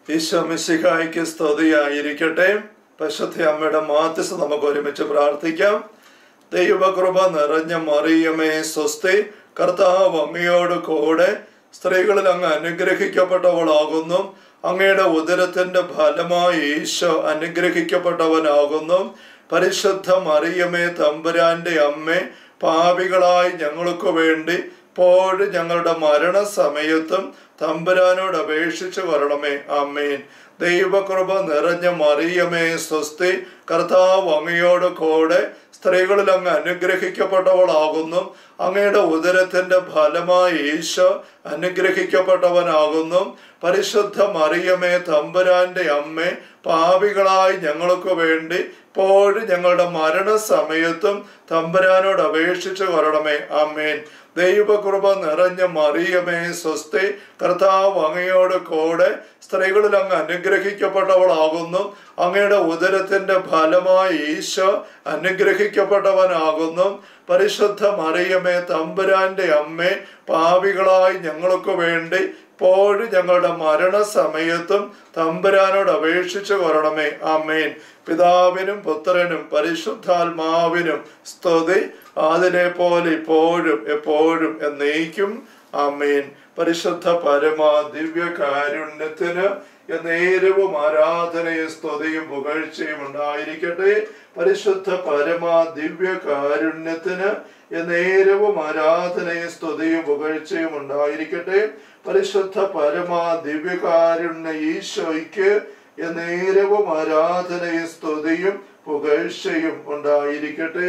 ഈശോ മിശിഹായ്ക്ക് സ്തുതിയായിരിക്കട്ടെ പശുദ്ധി അമ്മയുടെ മാധ്യസ്ഥ നമുക്ക് ഒരുമിച്ച് പ്രാർത്ഥിക്കാം ദൈവകൃപ നിറഞ്ഞ മറിയമേ സ്വസ്തി കർത്താവ് അമ്മയോട് കൂടെ സ്ത്രീകളിൽ അങ്ങ് അനുഗ്രഹിക്കപ്പെട്ടവളാകുന്നു അങ്ങയുടെ ഉദരത്തിന്റെ ഫലമായി ഈശോ അനുഗ്രഹിക്കപ്പെട്ടവനാകുന്നു പരിശുദ്ധ മറിയമേ തമ്പുരാന്റെ അമ്മേ പാപികളായി ഞങ്ങൾക്ക് വേണ്ടി ഇപ്പോഴും ഞങ്ങളുടെ മരണസമയത്തും തമ്പുരാനോട് അപേക്ഷിച്ചു വരണമേ അമ്മേൻ ദൈവകൃപ നിറഞ്ഞ മറിയമേ സ്വസ്തി കർത്താവ് അങ്ങയോട് കൂടെ സ്ത്രീകളിൽ അങ്ങ് അനുഗ്രഹിക്കപ്പെട്ടവളാകുന്നു അങ്ങയുടെ ഉദരത്തിന്റെ ഫലമായി ഈശോ അനുഗ്രഹിക്കപ്പെട്ടവനാകുന്നു പരിശുദ്ധ മറിയമേ തമ്പുരാന്റെ അമ്മേ പാപികളായി ഞങ്ങൾക്ക് വേണ്ടി ഇപ്പോഴും ഞങ്ങളുടെ മരണസമയത്തും തമ്പുരാനോട് അപേക്ഷിച്ചു വരണമേ അമ്മേൻ ദൈവകൃപ നിറഞ്ഞ മറിയമേ സ്വസ്തി കർത്താവ് അങ്ങയോട് കൂടെ സ്ത്രീകളിൽ അങ്ങ് അനുഗ്രഹിക്കപ്പെട്ടവളാകുന്നു അങ്ങയുടെ ഉദരത്തിന്റെ ഫലമായി ഈശോ അനുഗ്രഹിക്കപ്പെട്ടവനാകുന്നു പരിശുദ്ധ മറിയമേ തമ്പുരാന്റെ അമ്മേ പാപികളായി ഞങ്ങൾക്ക് വേണ്ടി ഇപ്പോഴും ഞങ്ങളുടെ മരണസമയത്തും തമ്പുരാനോട് അപേക്ഷിച്ചു കൊരണമേ അമ്മേൻ പിതാവിനും പുത്രനും പരിശുദ്ധാത്മാവിനും സ്തുതി അതിനെ പോലെ ഇപ്പോഴും എപ്പോഴും എന്നേക്കും അമ്മേൻ പരിശുദ്ധ പരമ ദിവ്യ കാരുണ്യത്തിന് എന്നേരവും ആരാധനയും സ്തുതിയും പുകഴ്ചയും ഉണ്ടായിരിക്കട്ടെ പരിശുദ്ധ പരമ ദിവ്യ കാരുണ്യത്തിന് എന്നേരവും ആരാധനയും സ്തുതിയും പുകഴ്ചയും ഉണ്ടായിരിക്കട്ടെ പരിശുദ്ധ പരമ ദിവ്യകാരുണ്യ ഈശോയ്ക്ക് എന്നേരവും ആരാധനയും സ്തുതിയും പുകഴ്ചയും ഉണ്ടായിരിക്കട്ടെ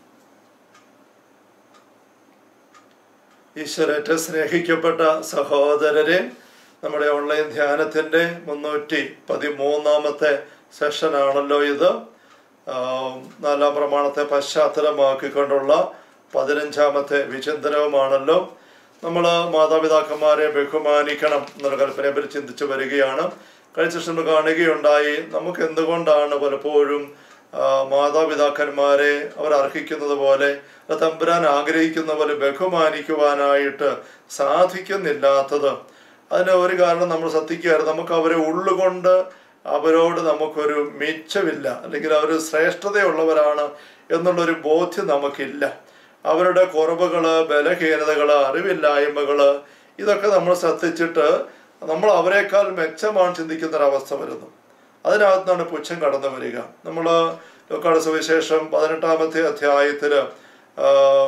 ഈശ്വരറ്റ സ്നേഹിക്കപ്പെട്ട സഹോദരരെ നമ്മുടെ ഓൺലൈൻ ധ്യാനത്തിന്റെ മുന്നൂറ്റി പതിമൂന്നാമത്തെ സെഷനാണല്ലോ ഇത് ആം, നാലാം പ്രമാണത്തെ പശ്ചാത്തലമാക്കിക്കൊണ്ടുള്ള പതിനഞ്ചാമത്തെ വിചിന്തനവുമാണല്ലോ നമ്മൾ മാതാപിതാക്കന്മാരെ ബഹുമാനിക്കണം എന്നുള്ള കൽപ്പനയെ ചിന്തിച്ചു വരികയാണ് കഴിഞ്ഞ സെഷൻ കാണുകയുണ്ടായി നമുക്ക് എന്തുകൊണ്ടാണ് പലപ്പോഴും ആ, മാതാപിതാക്കന്മാരെ അവർ അർഹിക്കുന്നത് പോലെ തമ്പുരാൻ ആഗ്രഹിക്കുന്ന പോലെ ബഹുമാനിക്കുവാനായിട്ട് സാധിക്കുന്നില്ലാത്തത് അതിന് ഒരു കാരണം നമ്മൾ ശ്രദ്ധിക്കുകയായിരുന്നു നമുക്ക് അവരെ ഉള്ളുകൊണ്ട് അവരോട് നമുക്കൊരു മിച്ചമില്ല അല്ലെങ്കിൽ അവർ ശ്രേഷ്ഠതയുള്ളവരാണ് എന്നുള്ളൊരു ബോധ്യം നമുക്കില്ല അവരുടെ കുറവുകള് ബലഹീനതകള് അറിവില്ലായ്മകള് ഇതൊക്കെ നമ്മൾ ശ്രദ്ധിച്ചിട്ട് നമ്മൾ അവരെക്കാൾ മെച്ചമാണ് ചിന്തിക്കുന്ന ഒരവസ്ഥ വരുന്നു അതിനകത്താണ് പുച്ഛം കടന്നു വരിക നമ്മൾ ലോക്കാട് സുവിശേഷം പതിനെട്ടാമത്തെ അധ്യായത്തില് ആ,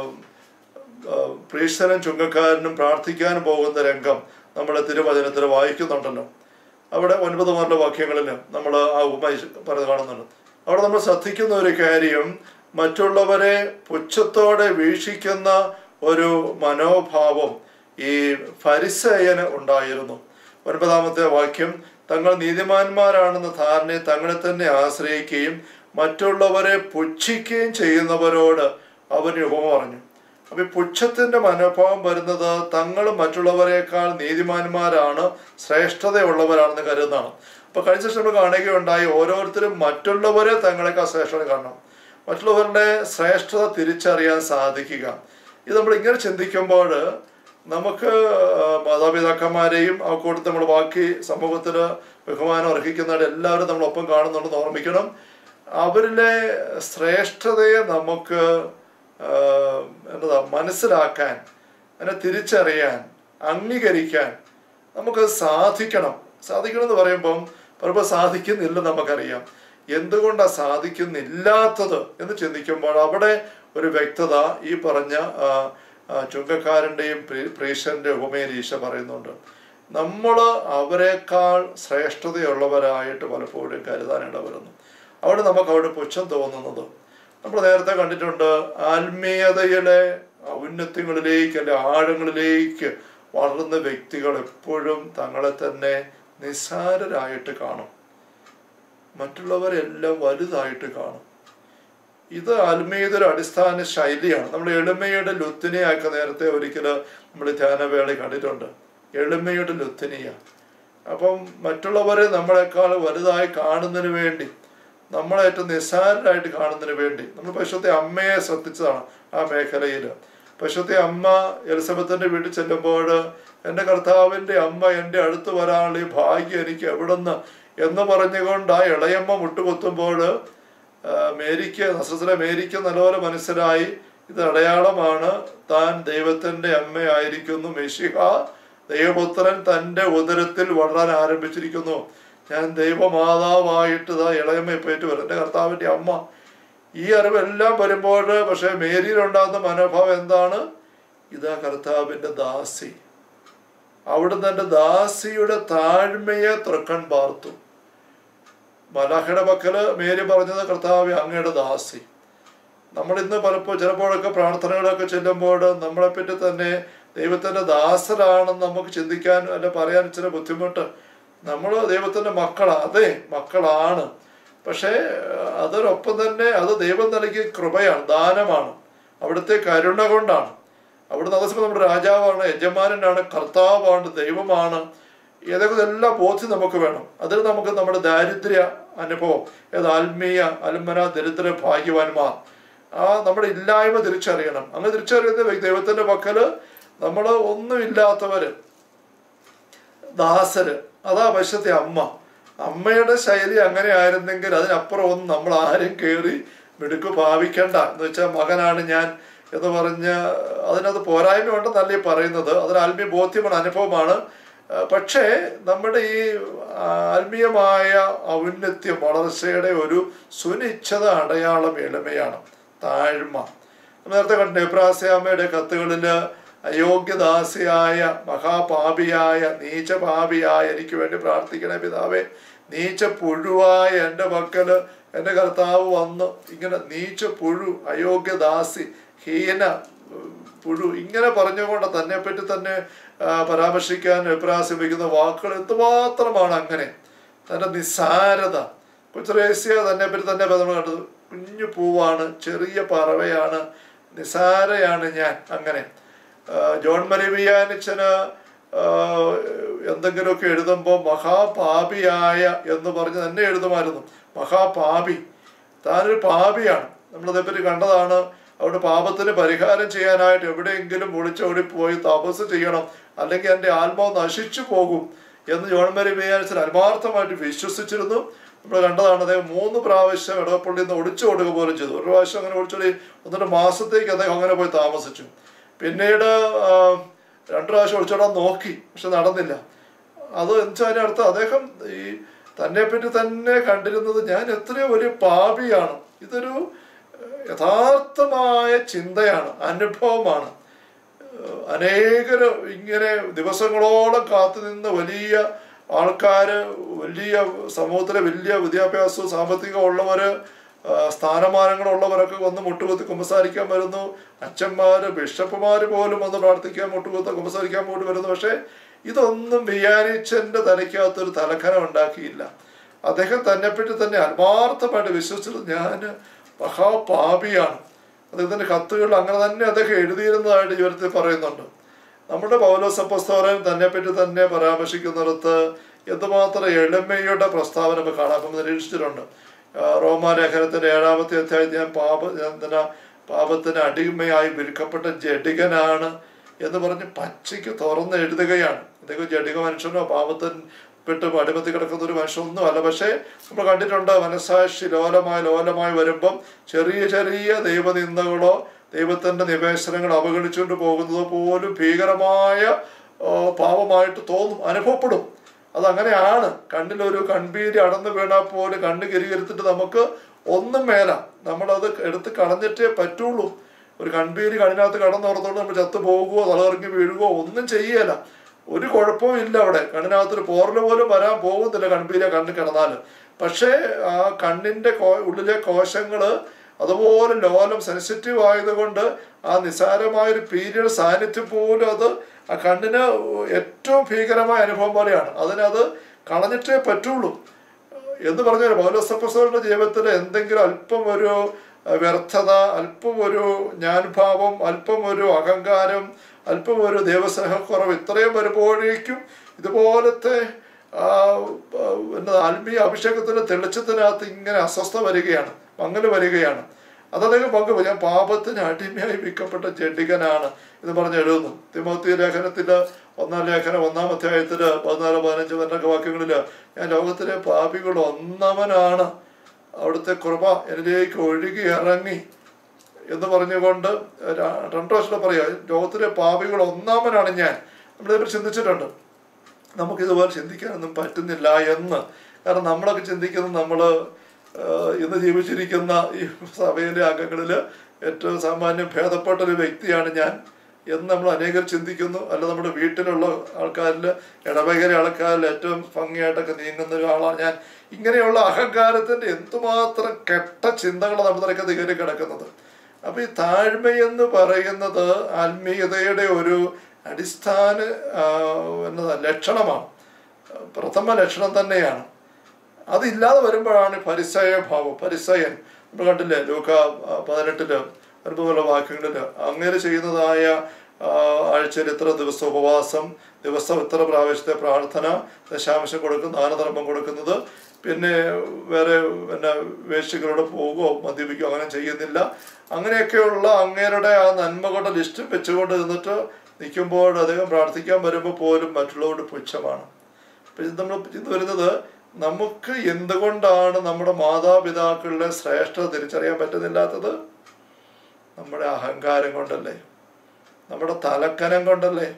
ആ, പ്രീഷ്ടനും ചുങ്കക്കാരനും പ്രാർത്ഥിക്കാൻ പോകുന്ന രംഗം നമ്മൾ തിരുവചനത്തിൽ വായിക്കുന്നുണ്ടല്ലോ അവിടെ ഒൻപത് മുതലുള്ള വാക്യങ്ങളിൽ നമ്മൾ ആ ഉപമ പറഞ്ഞു കാണുന്നുണ്ട് അവിടെ നമ്മൾ ശ്രദ്ധിക്കുന്ന ഒരു കാര്യം മറ്റുള്ളവരെ പുച്ഛത്തോടെ വീക്ഷിക്കുന്ന ഒരു മനോഭാവം ഈ ഫരിസേയന് ഉണ്ടായിരുന്നു ഒൻപതാമത്തെ വാക്യം തങ്ങൾ നീതിമാന്മാരാണെന്ന ധാരണയെ തങ്ങളെ തന്നെ ആശ്രയിക്കുകയും മറ്റുള്ളവരെ പുച്ഛിക്കുകയും ചെയ്യുന്നവരോട് അവന് ഉപമ പറഞ്ഞു അപ്പൊ ഈ പുച്ഛത്തിന്റെ മനോഭാവം വരുന്നത് തങ്ങൾ മറ്റുള്ളവരെക്കാൾ നീതിമാന്മാരാണ് ശ്രേഷ്ഠതയുള്ളവരാണെന്ന് കരുതുന്നതാണ് അപ്പൊ കഴിഞ്ഞ ദിവസം നമ്മൾ കാണുകയുണ്ടായി ഓരോരുത്തരും മറ്റുള്ളവരെ തങ്ങളെക്കാൾ ശ്രേഷ്ഠത കാണണം മറ്റുള്ളവരുടെ ശ്രേഷ്ഠത തിരിച്ചറിയാൻ സാധിക്കുക ഇത് നമ്മൾ ഇങ്ങനെ ചിന്തിക്കുമ്പോൾ നമുക്ക് ആ, മാതാപിതാക്കന്മാരെയും ആ കൂട്ടത്തിൽ നമ്മൾ ബാക്കി സമൂഹത്തിൽ ബഹുമാനം അർഹിക്കുന്നവരെ എല്ലാവരും നമ്മൾ ഒപ്പം കാണുന്നുണ്ടെന്ന് ഓർമ്മിക്കണം അവരിലെ ശ്രേഷ്ഠതയെ നമുക്ക് ആ, എന്നതാ മനസ്സിലാക്കാൻ അതിനെ തിരിച്ചറിയാൻ അംഗീകരിക്കാൻ നമുക്ക് സാധിക്കണം സാധിക്കണം എന്ന് പറയുമ്പം പലപ്പോൾ സാധിക്കുന്നില്ല നമുക്കറിയാം എന്തുകൊണ്ടാണ് സാധിക്കുന്നില്ലാത്തത് എന്ന് ചിന്തിക്കുമ്പോൾ അവിടെ ഒരു വ്യക്തത ഈ പറഞ്ഞ ആ, ആ, ചുങ്കക്കാരൻ്റെയും പ്രീശന്റെ ഉപമയിൽ ഈശ പറയുന്നുണ്ട് നമ്മൾ അവരെക്കാൾ ശ്രേഷ്ഠതയുള്ളവരായിട്ട് പലപ്പോഴും കരുതാനിട വരുന്നു അവിടെ നമുക്ക് അവിടെ പുച്ഛം തോന്നുന്നത് നമ്മൾ നേരത്തെ കണ്ടിട്ടുണ്ട് ആത്മീയതയിലെ ഔന്നത്യങ്ങളിലേക്ക് അല്ലെ ആഴങ്ങളിലേക്ക് വളർന്ന വ്യക്തികൾ എപ്പോഴും തങ്ങളെ തന്നെ നിസ്സാരരായിട്ട് കാണും മറ്റുള്ളവരെല്ലാം വലുതായിട്ട് കാണും ഇത് ആത്മീയതയുടെ അടിസ്ഥാന ശൈലിയാണ് നമ്മൾ എളിമയുടെ ലുത്തിനിയൊക്കെ നേരത്തെ ഒരിക്കൽ നമ്മൾ ധ്യാനവേള കണ്ടിട്ടുണ്ട് എളിമയുടെ ലുത്തിനിയ അപ്പം മറ്റുള്ളവരെ നമ്മളെക്കാൾ വലുതായി കാണുന്നതിന് വേണ്ടി നമ്മളെ ഏറ്റവും നിസ്സാരരായിട്ട് കാണുന്നതിന് വേണ്ടി നമ്മൾ പശുത്തെ അമ്മയെ ശ്രദ്ധിച്ചതാണ് ആ മേഖലയിൽ പശുത്തെ അമ്മ എലിസബത്തിന്റെ വീട്ടിൽ ചെല്ലുമ്പോൾ എൻ്റെ കർത്താവിൻ്റെ അമ്മ എൻ്റെ അടുത്ത് വരാനുള്ള ഈ ഭാഗ്യം എനിക്ക് എവിടുന്ന് എന്ന് പറഞ്ഞുകൊണ്ട് ആ ഇളയമ്മ മുട്ടുകുത്തുമ്പോൾ ആ, മേരിക്ക് നസ്രത്തിലെ മേരിക്ക് നല്ലപോലെ മനസ്സിലായി ഇത് അടയാളമാണ് താൻ ദൈവത്തിൻ്റെ അമ്മയായിരിക്കുന്നു മെഷിഹ ദൈവപുത്രൻ തൻ്റെ ഉദരത്തിൽ വളരാൻ ആരംഭിച്ചിരിക്കുന്നു ഞാൻ ദൈവമാതാവായിട്ട് ഇതാ ഇളയമ്മ പേറ്റ് വരും എൻ്റെ കർത്താവിൻ്റെ അമ്മ ഈ അറിവെല്ലാം വരുമ്പോൾ പക്ഷേ മേരിയിലുണ്ടാകുന്ന മനോഭാവം എന്താണ് ഇതാ കർത്താവിൻ്റെ ദാസി അവിടുന്ന് എൻ്റെ ദാസിയുടെ താഴ്മയെ തുറക്കൺ പാർത്തു മലാഖയുടെ പക്കല് മേരി പറഞ്ഞത് കർത്താവ് അങ്ങയുടെ ദാസി നമ്മൾ ഇന്ന് പലപ്പോൾ ചിലപ്പോഴൊക്കെ പ്രാർത്ഥനകളൊക്കെ ചെല്ലുമ്പോൾ നമ്മളെപ്പറ്റി തന്നെ ദൈവത്തിൻ്റെ ദാസരാണെന്ന് നമുക്ക് ചിന്തിക്കാൻ അല്ല പറയാൻ ഇച്ചിരി ബുദ്ധിമുട്ട് നമ്മൾ ദൈവത്തിൻ്റെ മക്കളാണ് അതെ മക്കളാണ് പക്ഷേ അഹ് അതോടൊപ്പം തന്നെ അത് ദൈവം നൽകിയ കൃപയാണ് ദാനമാണ് അവിടുത്തെ കരുണ കൊണ്ടാണ് അവിടുന്ന് അതേസമയം നമ്മുടെ രാജാവാണ് യജമാനനാണ് കർത്താവാണ് ദൈവമാണ് ഏതൊക്കെ എല്ലാ ബോധ്യം നമുക്ക് വേണം അതിൽ നമുക്ക് നമ്മുടെ ദാരിദ്ര്യ അനുഭവം ഏത് ആത്മീയ അൽമന ദരിദ്ര ഭാഗ്യവാന്മാർ ആ നമ്മുടെ ഇല്ലായ്മ തിരിച്ചറിയണം അങ്ങനെ തിരിച്ചറിയുന്ന വ്യക്തി ദൈവത്തിന്റെ പക്കല് നമ്മൾ ഒന്നുമില്ലാത്തവര് ദാസര് അതാ പശത്തെ അമ്മ അമ്മയുടെ ശൈലി അങ്ങനെ ആയിരുന്നെങ്കിൽ അതിനപ്പുറം ഒന്നും നമ്മൾ ആരും കയറി മിടുക്ക് ഭാവിക്കണ്ട എന്ന് വെച്ചാൽ മകനാണ് ഞാൻ എന്ന് പറഞ്ഞ് അതിനകത്ത് പോരായ്മ ഉണ്ടെന്നല്ല ഈ പറയുന്നത് അതൊരു ആത്മീയ ബോധ്യമാണ് അനുഭവമാണ് ആ, പക്ഷേ നമ്മുടെ ഈ ആത്മീയമായ ഔന്നത്യം വളർച്ചയുടെ ഒരു സുനിശ്ചിത അടയാളം എളിമയാണ് താഴ്മ നമ്മൾ നേരത്തെ കണ്ട എബ്രാസ്യാമ്മയുടെ കത്തുകളിൽ അയോഗ്യദാസിയായ മഹാപാപിയായ നീചപാപിയായ എനിക്ക് വേണ്ടി പ്രാർത്ഥിക്കണേ പിതാവേ നീച്ച പുഴുവായ എൻ്റെ മക്കള് എൻ്റെ കർത്താവ് വന്ന് ഇങ്ങനെ നീച്ച പുഴു അയോഗ്യദാസി ഹീന ഉം, പുഴു ഇങ്ങനെ പറഞ്ഞുകൊണ്ട് തന്നെ പറ്റി തന്നെ ആ, പരാമർശിക്കാൻ എബ്രാസ്യം വയ്ക്കുന്ന വാക്കുകൾ എന്തുമാത്രമാണ് അങ്ങനെ തൻ്റെ നിസ്സാരത കൊച്ചുറേസ്യ തന്നെ പറ്റി തന്നെ നമ്മൾ കണ്ടത് കുഞ്ഞു പൂവാണ് ചെറിയ പറവയാണ് നിസാരയാണ് ഞാൻ അങ്ങനെ ആ, ജോൺ മരിവിയാനിച്ചന് എന്തെങ്കിലുമൊക്കെ എഴുതുമ്പോൾ മഹാപാപിയായ എന്ന് പറഞ്ഞ് തന്നെ എഴുതുമായിരുന്നു മഹാപാപി താനൊരു പാപിയാണ് നമ്മളതേപ്പറ്റി കണ്ടതാണ് അവിടെ പാപത്തിന് പരിഹാരം ചെയ്യാനായിട്ട് എവിടെയെങ്കിലും ഒളിച്ചോടി പോയി തപസ് ചെയ്യണം അല്ലെങ്കിൽ എൻ്റെ ആത്മാവ് നശിച്ചു പോകും എന്ന് ജോൺ മരി വിയാനിച്ചൻ ആത്മാർത്ഥമായിട്ട് വിശ്വസിച്ചിരുന്നു നമ്മൾ കണ്ടതാണ് അദ്ദേഹം മൂന്ന് പ്രാവശ്യം ഇടവപ്പള്ളിയിൽ നിന്ന് ഒളിച്ചോടുക പോലും ചെയ്തു ഒരു പ്രാവശ്യം അങ്ങനെ ഒളിച്ചോടി ഒന്നിട്ട് മാസത്തേക്ക് അദ്ദേഹം അങ്ങനെ പോയി താമസിച്ചു പിന്നീട് ആ, രണ്ടു പ്രാവശ്യം ഒളിച്ചോടാൻ നോക്കി പക്ഷെ നടന്നില്ല അത് എന്നുവെച്ചാൽ അർത്ഥം അദ്ദേഹം ഈ തന്നെ പറ്റി തന്നെ കണ്ടിരുന്നത് ഞാൻ എത്രയോ വലിയ പാപിയാണ് ഇതൊരു ഏഹ്, യഥാർത്ഥമായ ചിന്തയാണ് അനുഭവമാണ് ഏഹ്, അനേകര് ഇങ്ങനെ ദിവസങ്ങളോളം കാത്തു നിന്ന് വലിയ ആൾക്കാര് വലിയ സമൂഹത്തിലെ വലിയ വിദ്യാഭ്യാസവും സാമ്പത്തികവും ഉള്ളവര് ആ, സ്ഥാനമാനങ്ങളുള്ളവരൊക്കെ വന്ന് മുട്ടുകുത്തി കുമ്പസാരിക്കാൻ വരുന്നു അച്ഛന്മാര് ബിഷപ്പുമാര് പോലും വന്ന് പ്രാർത്ഥിക്കാൻ മുട്ടുകുത്ത കുമ്പസാരിക്കാൻ പോയിട്ട് വരുന്നു പക്ഷേ ഇതൊന്നും വിയാനിച്ചന്റെ തലയ്ക്കകത്തൊരു തലക്കനം ഉണ്ടാക്കിയില്ല അദ്ദേഹം തന്നെപ്പറ്റി തന്നെ ആത്മാർത്ഥമായിട്ട് വിശ്വസിച്ചത് ഞാൻ മഹാപാപിയാണ് അദ്ദേഹത്തിന്റെ കത്തുകളിൽ അങ്ങനെ തന്നെ അദ്ദേഹം എഴുതിയിരുന്നതായിട്ട് ജീവിതത്തിൽ പറയുന്നുണ്ട് നമ്മുടെ പൗലോസ് അപ്പസ്തോലൻ തന്നെ പറ്റി തന്നെ പരാമർശിക്കുന്നിടത്ത് എന്തുമാത്രം എളിമയുടെ പ്രസ്താവന നമുക്ക് കാണാം അപ്പം നിരീക്ഷിച്ചിട്ടുണ്ട് ആ, റോമാലേഖനത്തിന്റെ ഏഴാമത്തെ അധ്യായത്തിൽ ഞാൻ പാപ ഞാൻ എന്തിനാ പാപത്തിന് അടിമയായി വിൽക്കപ്പെട്ട ജഡികനാണ് എന്ന് പറഞ്ഞ് പച്ചയ്ക്ക് തുറന്ന് എഴുതുകയാണ് അദ്ദേഹം ജഡിക മനുഷ്യനോ പാപത്തിന് പെട്ട് അടിമത്തി കിടക്കുന്ന ഒരു മനുഷ്യനൊന്നും അല്ല പക്ഷേ നമ്മൾ കണ്ടിട്ടുണ്ട് മനസാക്ഷി ലോലമായി ലോലമായി വരുമ്പം ചെറിയ ചെറിയ ദൈവനിന്ദകളോ ദൈവത്തിന്റെ നിവേശനങ്ങൾ അവഗണിച്ചുകൊണ്ട് പോകുന്നത് പോലും ഭീകരമായ ആ, പാപമായിട്ട് തോന്നും അനുഭവപ്പെടും അതങ്ങനെയാണ് കണ്ണിലൊരു കൺപീരി അടന്നു വീണാൽ പോലും കണ്ണ് കിരികരിത്തിട്ട് നമുക്ക് ഒന്നും മേല നമ്മളത് എടുത്ത് കളഞ്ഞിട്ടേ പറ്റുള്ളൂ ഒരു കൺപീരി കണ്ണിനകത്ത് കടന്നുറത്തോണ്ട് നമ്മൾ ചത്തു പോകുകയോ തലകറങ്ങി വീഴുകയോ ഒന്നും ചെയ്യല ഒരു കുഴപ്പവും ഇല്ല അവിടെ കണ്ണിനകത്തൊരു പോറല് പോലും വരാൻ പോകുന്നില്ല കൺപീരിയ കണ്ണിൽ കിടന്നാൽ പക്ഷേ ആ കണ്ണിന്റെ കോ ഉള്ളിലെ കോശങ്ങള് അതുപോലെ ലോലം സെൻസിറ്റീവ് ആയതുകൊണ്ട് ആ നിസാരമായ ഒരു പീരിയഡ് സാന്നിധ്യം പോലും അത് ആ കണ്ണിന് ഏറ്റവും ഭീകരമായ അനുഭവം പോലെയാണ് അതിനത് കളഞ്ഞിട്ടേ പറ്റുള്ളൂ എന്ന് പറഞ്ഞാൽ പൗലോസപ്പസോളുടെ ജീവിതത്തിൽ എന്തെങ്കിലും അല്പം ഒരു അഹ്, വ്യർത്ഥത അല്പം ഒരു ഞാൻഭാവം അല്പം ഒരു അഹങ്കാരം അല്പം ഒരു ദൈവസ്നേഹക്കുറവ് ഇത്രയും വരുമ്പോഴേക്കും ഇതുപോലത്തെ ആ, ആ, എന്താ ആത്മീയ അഭിഷേകത്തിന്റെ തെളിച്ചത്തിനകത്ത് ഇങ്ങനെ അസ്വസ്ഥ വരികയാണ് മങ്ങല് വരികയാണ് അത് അദ്ദേഹം പങ്കുവെ ഞാൻ പാപത്തിന് അടിമയായി വിൽക്കപ്പെട്ട ജഡികനാണ് എന്ന് പറഞ്ഞ് എഴുതുന്നു തിമോത്തി ലേഖനത്തില് ഒന്നാം ലേഖനം ഒന്നാം അധ്യായത്തില് പതിനാല് പതിനഞ്ച് പതിനൊക്കെ വാക്യങ്ങളില് ഞാൻ ലോകത്തിലെ പാപികൾ ഒന്നവനാണ് അവിടുത്തെ കൃപ എന്നിലേക്ക് ഒഴുകി ഇറങ്ങി എന്ന് പറഞ്ഞുകൊണ്ട് ര- രണ്ടു വർഷം പറയാം ലോകത്തിലെ പാപികൾ ഒന്നാമനാണ് ഞാൻ നമ്മളിതിപ്പോൾ ചിന്തിച്ചിട്ടുണ്ട് നമുക്കിതുപോലെ ചിന്തിക്കാനൊന്നും പറ്റുന്നില്ല എന്ന് കാരണം നമ്മളൊക്കെ ചിന്തിക്കുന്നത് നമ്മൾ ഇന്ന് ജീവിച്ചിരിക്കുന്ന ഈ സഭയിലെ അംഗങ്ങളിൽ ഏറ്റവും സാമാന്യം ഭേദപ്പെട്ട ഒരു വ്യക്തിയാണ് ഞാൻ എന്ന് നമ്മൾ അനേകർ ചിന്തിക്കുന്നു അല്ല നമ്മുടെ വീട്ടിലുള്ള ആൾക്കാരിൽ ഇടവകര ആൾക്കാരിൽ ഏറ്റവും ഭംഗിയായിട്ടൊക്കെ നീങ്ങുന്ന ഒരാളാണ് ഞാൻ ഇങ്ങനെയുള്ള അഹങ്കാരത്തിന്റെ എന്തുമാത്രം കെട്ട ചിന്തകൾ നമ്മുടെ കയറി കിടക്കുന്നത് അപ്പൊ ഈ താഴ്മയെന്ന് പറയുന്നത് ആത്മീയതയുടെ ഒരു അടിസ്ഥാന ആ, എന്നതാ ലക്ഷണമാണ് പ്രഥമ ലക്ഷണം തന്നെയാണ് അതില്ലാതെ വരുമ്പോഴാണ് പരിസയ ഭാവം പരിസയൻ നമ്മൾ കണ്ടില്ലേ ലൂക്ക ആ, പതിനെട്ടില് അനുഭവമുള്ള വാക്യങ്ങളില് അങ്ങനെ ചെയ്യുന്നതായ ആ, ആഴ്ചയിൽ ഇത്ര ദിവസം ഉപവാസം ദിവസം ഇത്ര പ്രാവശ്യത്തെ പ്രാർത്ഥന ദശാംശം കൊടുക്കുന്ന ദാനധർമ്മം കൊടുക്കുന്നത് പിന്നെ വേറെ പിന്നെ വേശ്യകളോട് പോകുകയോ മദ്യപിക്കുകയോ അങ്ങനെ ചെയ്യുന്നില്ല അങ്ങനെയൊക്കെയുള്ള അങ്ങേരുടെ ആ നന്മകളുടെ ലിസ്റ്റ് വെച്ചുകൊണ്ട് നിന്നിട്ട് നിൽക്കുമ്പോൾ അദ്ദേഹം പ്രാർത്ഥിക്കാൻ വരുമ്പോൾ പോലും മറ്റുള്ളവരുടെ പുച്ഛമാണ് അപ്പൊ ഇത് നമ്മൾ ഇത് വരുന്നത് നമുക്ക് എന്തുകൊണ്ടാണ് നമ്മുടെ മാതാപിതാക്കളുടെ ശ്രേഷ്ഠത തിരിച്ചറിയാൻ പറ്റുന്നില്ലാത്തത് നമ്മുടെ അഹങ്കാരം കൊണ്ടല്ലേ നമ്മുടെ തലക്കനം കൊണ്ടല്ലേ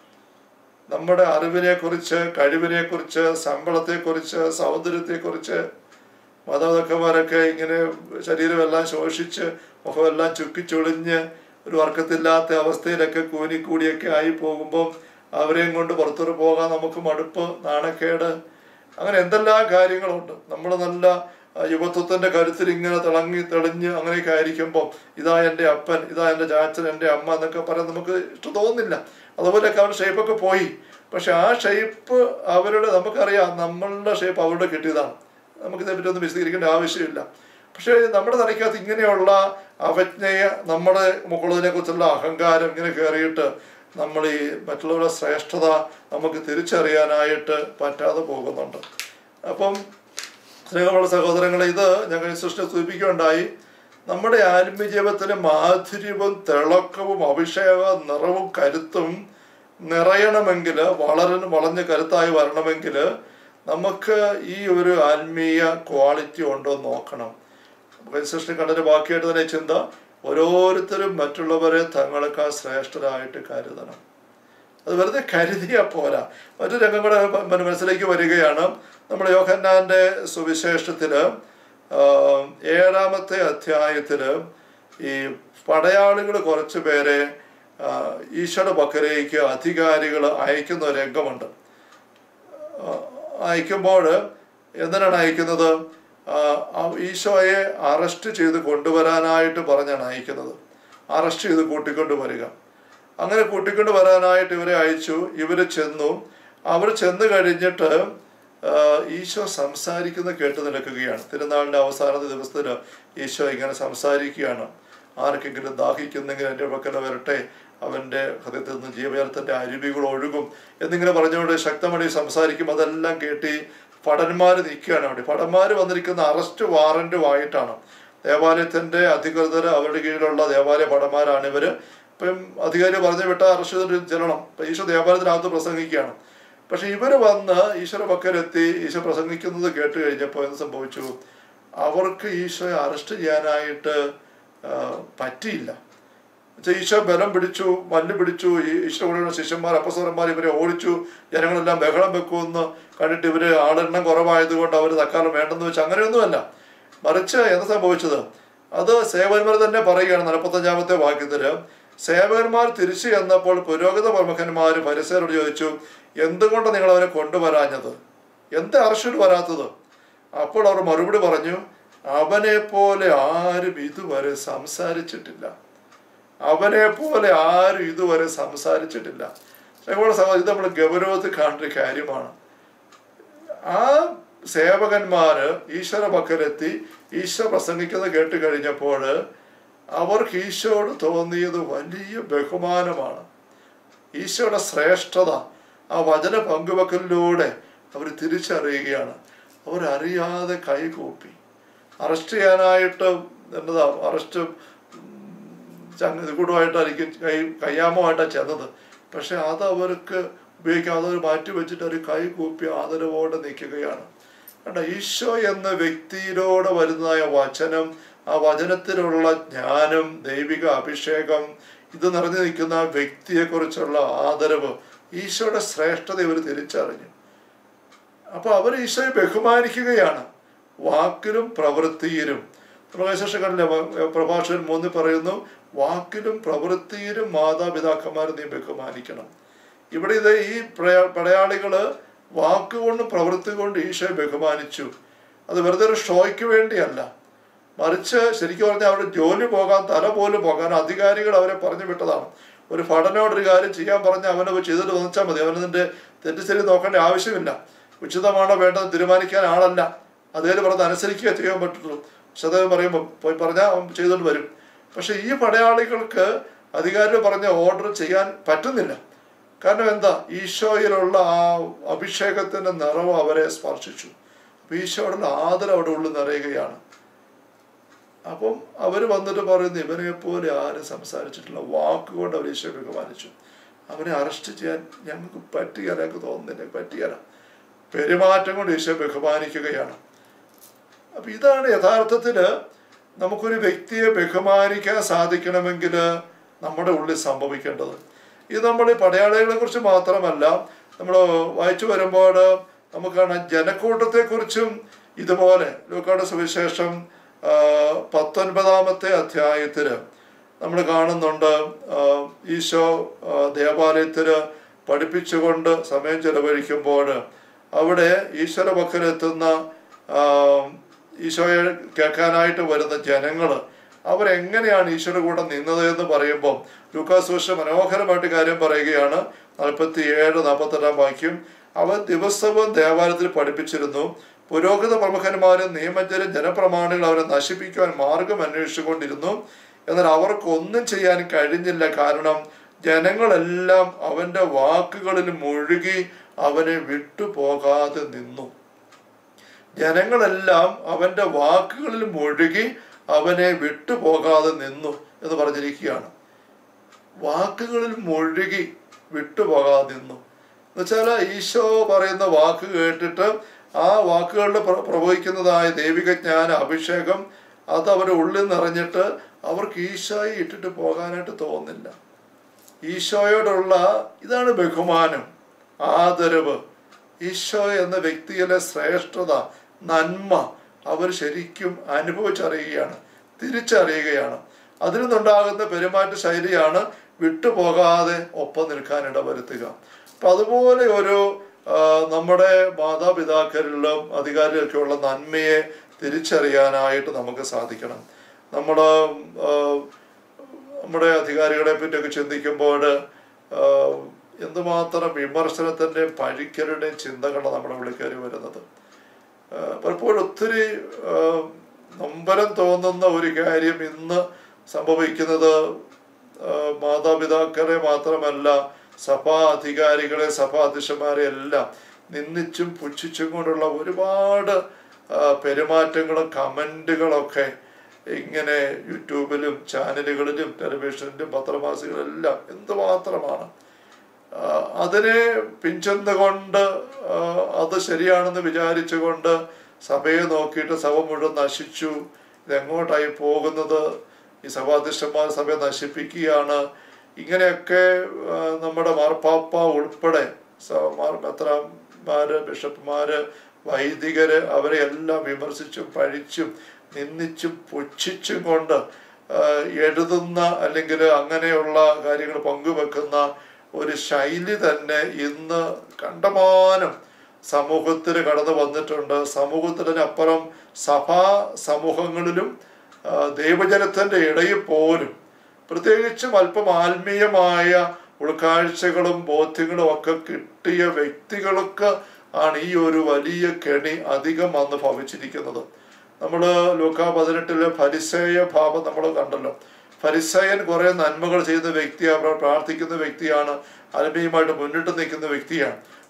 നമ്മുടെ അറിവിനെ കുറിച്ച് കഴിവിനെ കുറിച്ച് ശമ്പളത്തെ കുറിച്ച് സൗന്ദര്യത്തെ കുറിച്ച് മാതാപിതാക്കന്മാരൊക്കെ ഇങ്ങനെ ശരീരമെല്ലാം ശോഷിച്ച് മുഖമെല്ലാം ചുക്കിച്ചൊളിഞ്ഞ് ഒരു വർക്കത്തില്ലാത്ത അവസ്ഥയിലൊക്കെ കൂനിക്കൂടിയൊക്കെ ആയി പോകുമ്പം അവരെയും കൊണ്ട് പുറത്തോട്ട് പോകാൻ നമുക്ക് മടുപ്പ് നാണക്കേട് അങ്ങനെ എന്തെല്ലാം കാര്യങ്ങളുണ്ട് നമ്മൾ നല്ല ആ, യുവത്വത്തിന്റെ കരുത്തിൽ ഇങ്ങനെ തിളങ്ങി തെളിഞ്ഞ് അങ്ങനെയൊക്കെ ആയിരിക്കുമ്പോൾ ഇതാ എൻ്റെ അപ്പൻ ഇതാ എൻ്റെ ചാച്ചൻ എൻ്റെ അമ്മ എന്നൊക്കെ പറയാൻ നമുക്ക് ഇഷ്ടം തോന്നുന്നില്ല അതുപോലെയൊക്കെ അവരുടെ ഷേപ്പൊക്കെ പോയി പക്ഷെ ആ ഷേപ്പ് അവരുടെ നമുക്കറിയാം നമ്മളുടെ ഷേപ്പ് അവരുടെ കിട്ടിയതാണ് നമുക്കിതേപ്പറ്റി ഒന്നും വിശദീകരിക്കേണ്ട ആവശ്യമില്ല പക്ഷേ നമ്മുടെ തലയ്ക്കകത്ത് ഇങ്ങനെയുള്ള അവജ്ഞയ നമ്മുടെ മുകളിനെ കുറിച്ചുള്ള അഹങ്കാരം ഇങ്ങനെ കയറിയിട്ട് നമ്മൾ ഈ മറ്റുള്ളവരുടെ ശ്രേഷ്ഠത നമുക്ക് തിരിച്ചറിയാനായിട്ട് പറ്റാതെ പോകുന്നുണ്ട് അപ്പം സ്നേഹമുള്ള സഹോദരങ്ങളെ ഇത് ഞങ്ങൾ സൃഷ്ടി സൂചിപ്പിക്കുകയുണ്ടായി നമ്മുടെ ആത്മീയ ജീവിതത്തിന് മാധുര്യവും തിളക്കവും അഭിഷേക നിറവും കരുത്തും നിറയണമെങ്കിൽ വളര വളഞ്ഞ് കരുത്തായി വരണമെങ്കിൽ നമുക്ക് ഈ ഒരു ആത്മീയ ക്വാളിറ്റി ഉണ്ടോ എന്ന് നോക്കണം സൃഷ്ടി കണ്ടതിന്റെ ബാക്കിയായിട്ട് തന്നെ ചിന്ത ഓരോരുത്തരും മറ്റുള്ളവരെ തങ്ങളെക്കാൾ ശ്രേഷ്ഠരായിട്ട് കരുതണം അത് വെറുതെ കരുതിയാൽ പോരാ മറ്റു രംഗം കൂടെ മന- മനസ്സിലേക്ക് വരികയാണ് നമ്മുടെ യോഹന്നാന്റെ സുവിശേഷത്തില് ആ, ഏഴാമത്തെ അധ്യായത്തില് ഈ പടയാളികൾ കുറച്ച് പേരെ ആ, ഈശോയുടെ പക്കലേക്ക് അധികാരികൾ അയക്കുന്ന ഒരു രംഗമുണ്ട് അയക്കുമ്പോൾ എന്തിനാണ് അയക്കുന്നത് ആ, ആ ഈശോയെ അറസ്റ്റ് ചെയ്ത് കൊണ്ടുവരാനായിട്ട് പറഞ്ഞാണ് അയക്കുന്നത് അറസ്റ്റ് ചെയ്ത് കൂട്ടിക്കൊണ്ട് വരിക അങ്ങനെ കൂട്ടിക്കൊണ്ട് വരാനായിട്ട് ഇവരെ അയച്ചു ഇവര് ചെന്നു അവർ ചെന്ന് കഴിഞ്ഞിട്ട് ആ, ഈശോ സംസാരിക്കുന്ന കേട്ട് നിൽക്കുകയാണ് തിരുനാളിന്റെ അവസാന ദിവസത്തിൽ ഈശോ ഇങ്ങനെ സംസാരിക്കുകയാണ് ആർക്കെങ്കിലും ദാഹിക്കുന്നെങ്കിൽ എൻ്റെ പക്കൽ വരട്ടെ അവൻ്റെ ഹൃദയത്തിൽ നിന്ന് ജീവജലത്തിൻ്റെ അരുവികൾ ഒഴുകും എന്നിങ്ങനെ പറഞ്ഞുകൊണ്ട് ശക്തമായി സംസാരിക്കും അതെല്ലാം കേട്ടി ഭടന്മാർ നിൽക്കുകയാണ് അവിടെ ഭടന്മാർ വന്നിരിക്കുന്ന അറസ്റ്റ് വാറന്റുമായിട്ടാണ് ദേവാലയത്തിന്റെ അധികൃതർ അവരുടെ കീഴിലുള്ള ദേവാലയ ഭടന്മാരാണ് ഇവര് ഇപ്പം അധികാരി പറഞ്ഞു വിട്ട അറസ്റ്റ് ചെയ്തിട്ട് ചെല്ലണം ഇപ്പൊ ഈശോ ദേവാലയത്തിനകത്ത് പ്രസംഗിക്കുകയാണ് പക്ഷെ ഇവര് വന്ന് ഈശ്വര പക്കലെത്തി ഈശോ പ്രസംഗിക്കുന്നത് കേട്ട് കഴിഞ്ഞപ്പോൾ എന്ത് സംഭവിച്ചു അവർക്ക് ഈശോയെ അറസ്റ്റ് ചെയ്യാനായിട്ട് ആ, പറ്റിയില്ല എന്നുവെച്ചാൽ ഈശോ ബലം പിടിച്ചു മല്ല് പിടിച്ചു ഈ ഈശോ കൂടെയുള്ള ശിഷ്യന്മാർ അപ്പസോരന്മാർ ഇവരെ ഓടിച്ചു ജനങ്ങളെല്ലാം ബഹളം വെക്കുമെന്ന് കണ്ടിട്ട് ഇവര് ആളെണ്ണം കുറവായതുകൊണ്ട് അവർ തക്കാലം വേണ്ടെന്ന് വെച്ച് അങ്ങനെയൊന്നുമല്ല മറിച്ച് എന്താ സംഭവിച്ചത് അത് സേവന്മാർ തന്നെ പറയുകയാണ് നാൽപ്പത്തഞ്ചാമത്തെ വാക്യത്തില് സേവകന്മാർ തിരിച്ചു ചെന്നപ്പോൾ പുരോഗത പ്രമുഖന്മാർ പരിസരോട് ചോദിച്ചു എന്തുകൊണ്ട് നിങ്ങൾ അവനെ കൊണ്ടുവരാഞ്ഞത് എന്ത് അറസ്റ്റ് വരാത്തത് അപ്പോൾ അവർ മറുപടി പറഞ്ഞു അവനെ പോലെ ആരും ഇതുവരെ സംസാരിച്ചിട്ടില്ല അവനെ പോലെ ആരും ഇതുവരെ സംസാരിച്ചിട്ടില്ല ഞങ്ങളുടെ സഹോദരി ഇത് നമ്മൾ ഗൗരവത്തിൽ കാണേണ്ട ഒരു കാര്യമാണ് ആ സേവകന്മാര് ഈശ്വര പക്കലെത്തി ഈശോ പ്രസംഗിക്കുന്നത് കേട്ട് കഴിഞ്ഞപ്പോൾ അവർക്ക് ഈശോയോട് തോന്നിയത് വലിയ ബഹുമാനമാണ് ഈശോയുടെ ശ്രേഷ്ഠത ആ വചന പങ്കുവെക്കലിലൂടെ അവർ തിരിച്ചറിയുകയാണ് അവരറിയാതെ കൈകൂപ്പി അറസ്റ്റ് ചെയ്യാനായിട്ട് എന്നതാ അറസ്റ്റ് ചങ്ങുകൂടുമായിട്ടായിരിക്കും കൈ കയ്യാമമായിട്ടാണ് ചെന്നത് പക്ഷെ അത് അവർക്ക് ഉപയോഗിക്കാൻ അതൊരു മാറ്റി വെച്ചിട്ട് ഒരു കൈ കൂപ്പി ആദരവോടെ നിൽക്കുകയാണ് കണ്ട ഈശോ എന്ന വ്യക്തിയിലൂടെ വരുന്നതായ വചനം ആ വചനത്തിലുള്ള ജ്ഞാനം ദൈവിക അഭിഷേകം ഇത് നിറഞ്ഞു നിൽക്കുന്ന ആ വ്യക്തിയെക്കുറിച്ചുള്ള ആദരവ് ഈശോയുടെ ശ്രേഷ്ഠത ഇവർ തിരിച്ചറിഞ്ഞു അപ്പൊ അവർ ഈശോയെ ബഹുമാനിക്കുകയാണ് വാക്കിലും പ്രവൃത്തിയിലും പ്രകാശകനിലെ പ്രഭാഷകൻ മൂന്ന് പറയുന്നു വാക്കിലും പ്രവൃത്തിയിലും മാതാപിതാക്കന്മാരെ നീ ബഹുമാനിക്കണം ഇവിടെ ഇത് ഈ പ്രയ- പടയാളികള് വാക്കുകൊണ്ടും പ്രവൃത്തി കൊണ്ട് ഈശോയെ ബഹുമാനിച്ചു അത് വെറുതെ ഒരു ഷോയ്ക്ക് വേണ്ടിയല്ല മറിച്ച് ശരിക്കും പറഞ്ഞാൽ അവിടെ ജോലി പോകാൻ തല പോലും പോകാൻ അധികാരികൾ അവരെ പറഞ്ഞു വിട്ടതാണ് ഒരു ഭടനോട് ഒരു കാര്യം ചെയ്യാൻ പറഞ്ഞ് അവനെ പോയി ചെയ്തിട്ട് വന്നിച്ചാൽ മതി അവനതിന്റെ തെറ്റ് ശരി നോക്കേണ്ട ആവശ്യമില്ല ഉചിതമാണോ വേണ്ടത് തീരുമാനിക്കാൻ ആളല്ല അദ്ദേഹം പറഞ്ഞത് അനുസരിക്കുക ചെയ്യാൻ പറ്റുള്ളൂ പക്ഷെ അദ്ദേഹം പറയുമ്പോൾ പോയി പറഞ്ഞാൽ അവൻ ചെയ്തുകൊണ്ട് വരും പക്ഷെ ഈ പടയാളികൾക്ക് അധികാരികൾ പറഞ്ഞ ഓർഡർ ചെയ്യാൻ പറ്റുന്നില്ല കാരണം എന്താ ഈശോയിലുള്ള ആ അഭിഷേകത്തിന്റെ നിറവ് അവരെ സ്പർശിച്ചു അപ്പൊ ഈശോയോടുള്ള ആദരം അവിടെ ഉള്ളിൽ നിറയുകയാണ് അപ്പം അവർ വന്നിട്ട് പറയുന്നു ഇവനെ പോലെ ആരും സംസാരിച്ചിട്ടില്ല വാക്കുകൊണ്ട് അവർ ഈശോ ബഹുമാനിച്ചു അവനെ അറസ്റ്റ് ചെയ്യാൻ ഞങ്ങൾക്ക് പറ്റിയല്ല ഞങ്ങൾക്ക് തോന്നുന്നില്ല പറ്റിയല്ല പെരുമാറ്റം കൊണ്ട് ഈശോ ബഹുമാനിക്കുകയാണ് അപ്പൊ ഇതാണ് യഥാർത്ഥത്തില് നമുക്കൊരു വ്യക്തിയെ ബഹുമാനിക്കാൻ സാധിക്കണമെങ്കിൽ നമ്മുടെ ഉള്ളിൽ സംഭവിക്കേണ്ടത് ഇത് നമ്മൾ ഈ പടയാളികളെ കുറിച്ച് മാത്രമല്ല നമ്മൾ വായിച്ചു വരുമ്പോൾ നമുക്കാണ് ജനക്കൂട്ടത്തെക്കുറിച്ചും ഇതുപോലെ ലൂക്കാട് സുവിശേഷം ആ, പത്തൊൻപതാമത്തെ അധ്യായത്തില് നമ്മൾ കാണുന്നുണ്ട് ആ, ഈശോ ആ, ദേവാലയത്തില് പഠിപ്പിച്ചുകൊണ്ട് സമയം ചെലവഴിക്കുമ്പോൾ അവിടെ ഈശ്വര പക്കലെത്തുന്ന ആ, ഈശോയെ കേൾക്കാനായിട്ട് വരുന്ന ജനങ്ങൾ അവരെങ്ങനെയാണ് ഈശോയുടെ കൂടെ നിന്നത് എന്ന് പറയുമ്പോൾ ലൂക്കാസ് വർഷ മനോഹരമായിട്ട് കാര്യം പറയുകയാണ് നാൽപ്പത്തി ഏഴ് നാൽപ്പത്തെട്ടാം വാക്യം അവൻ ദിവസവും ദേവാലയത്തിൽ പഠിപ്പിച്ചിരുന്നു പുരോഹിത പ്രമുഖന്മാരും നിയമജ്ഞരും ജനപ്രമാണികൾ അവരെ നശിപ്പിക്കുവാൻ മാർഗം അന്വേഷിച്ചുകൊണ്ടിരുന്നു എന്നാൽ അവർക്കൊന്നും ചെയ്യാൻ കഴിഞ്ഞില്ല കാരണം ജനങ്ങളെല്ലാം അവന്റെ വാക്കുകളിൽ മുഴുകി അവനെ വിട്ടുപോകാതെ നിന്നു ജനങ്ങളെല്ലാം അവന്റെ വാക്കുകളിൽ മുഴുകി അവനെ വിട്ടുപോകാതെ നിന്നു എന്ന് പറഞ്ഞിരിക്കുകയാണ് വാക്കുകളിൽ മുഴുകി വിട്ടുപോകാതെ നിന്നു എന്നുവെച്ചാൽ ഈശോ പറയുന്ന വാക്ക് കേട്ടിട്ട് ആ വാക്കുകളിൽ പ്ര- പ്രവഹിക്കുന്നതായ ദൈവിക ജ്ഞാന അഭിഷേകം അത് അവരുടെ ഉള്ളിൽ നിറഞ്ഞിട്ട് അവർക്ക് ഈശോയെ ഇട്ടിട്ട് പോകാനായിട്ട് തോന്നുന്നില്ല ഈശോയോടുള്ള ഇതാണ് ബഹുമാനം ആദരവ് ഈശോ എന്ന വ്യക്തിയിലെ ശ്രേഷ്ഠത നന്മ അവർ ശരിക്കും അനുഭവിച്ചറിയുകയാണ് തിരിച്ചറിയുകയാണ് അതിൽ നിന്നുണ്ടാകുന്ന പെരുമാറ്റ ശൈലിയാണ് വിട്ടുപോകാതെ ഒപ്പം നിൽക്കാൻ ഇടവരുത്തുക അപ്പൊ അതുപോലെ ഒരു ആ, നമ്മുടെ മാതാപിതാക്കളിലും അധികാരികൾക്കുള്ള നന്മയെ തിരിച്ചറിയാനായിട്ട് നമുക്ക് സാധിക്കണം നമ്മൾ നമ്മുടെ അധികാരികളെ പറ്റിയൊക്കെ ചിന്തിക്കുമ്പോൾ എന്തുമാത്രം വിമർശനത്തിൻ്റെയും പഴിക്കലുടെയും ചിന്തകളാണ് നമ്മുടെ ഉള്ളിൽ കയറി വരുന്നത് ആ, പലപ്പോഴും ഒത്തിരി ആ, നൊമ്പരം തോന്നുന്ന ഒരു കാര്യം ഇന്ന് സംഭവിക്കുന്നത് ആ, മാതാപിതാക്കളെ മാത്രമല്ല സഭാ അധികാരികളെ സഭാധ്യക്ഷന്മാരെ എല്ലാം നിന്ദിച്ചും പുച്ഛിച്ചും കൊണ്ടുള്ള ഒരുപാട് ആ, പെരുമാറ്റങ്ങളും കമൻറ്റുകളൊക്കെ ഇങ്ങനെ യൂട്യൂബിലും ചാനലുകളിലും ടെലിവിഷനിലും പത്രമാസികളെല്ലാം എന്തുമാത്രമാണ് ആ, അതിനെ പിഞ്ചെന്നുകൊണ്ട് ആ, അത് ശരിയാണെന്ന് വിചാരിച്ചുകൊണ്ട് സഭയെ നോക്കിയിട്ട് സഭ മുഴുവൻ നശിച്ചു ഇതെങ്ങോട്ടായി പോകുന്നത് ഈ സഭാധ്യക്ഷന്മാർ സഭയെ നശിപ്പിക്കുകയാണ് ഇങ്ങനെയൊക്കെ ആ, നമ്മുടെ മാർപ്പാപ്പ ഉൾപ്പെടെ സ- മാർ മെത്രാന്മാര് ബിഷപ്പുമാര് വൈദികര് അവരെ എല്ലാം വിമർശിച്ചും പഴിച്ചും നിന്ദിച്ചും പുച്ഛിച്ചും കൊണ്ട് ആ, എഴുതുന്ന അല്ലെങ്കിൽ അങ്ങനെയുള്ള കാര്യങ്ങൾ പങ്കുവെക്കുന്ന ഒരു ശൈലി തന്നെ ഇന്ന് കണ്ടമാനം സമൂഹത്തിൽ കടന്നു വന്നിട്ടുണ്ട് സമൂഹത്തിനപ്പുറം സഭാ സമൂഹങ്ങളിലും ആ, ദൈവജനത്തിന്റെ ഇടയിൽ പോലും പ്രത്യേകിച്ചും അല്പം ആത്മീയമായ ഉൾക്കാഴ്ചകളും ബോധ്യങ്ങളും ഒക്കെ കിട്ടിയ വ്യക്തികൾക്ക് ആണ് ഈ ഒരു വലിയ കെണി അധികം വന്ന് ഭവിച്ചിരിക്കുന്നത് നമ്മൾ ലൂക്ക പതിനെട്ടിലെ ഫരിസേയ ഭാവം നമ്മൾ കണ്ടല്ലോ ഫരിസയൻ കുറെ നന്മകൾ ചെയ്യുന്ന വ്യക്തിയാണ് പ്രാർത്ഥിക്കുന്ന വ്യക്തിയാണ് ആത്മീയമായിട്ട് മുന്നിട്ട് നിൽക്കുന്ന വ്യക്തിയാണ്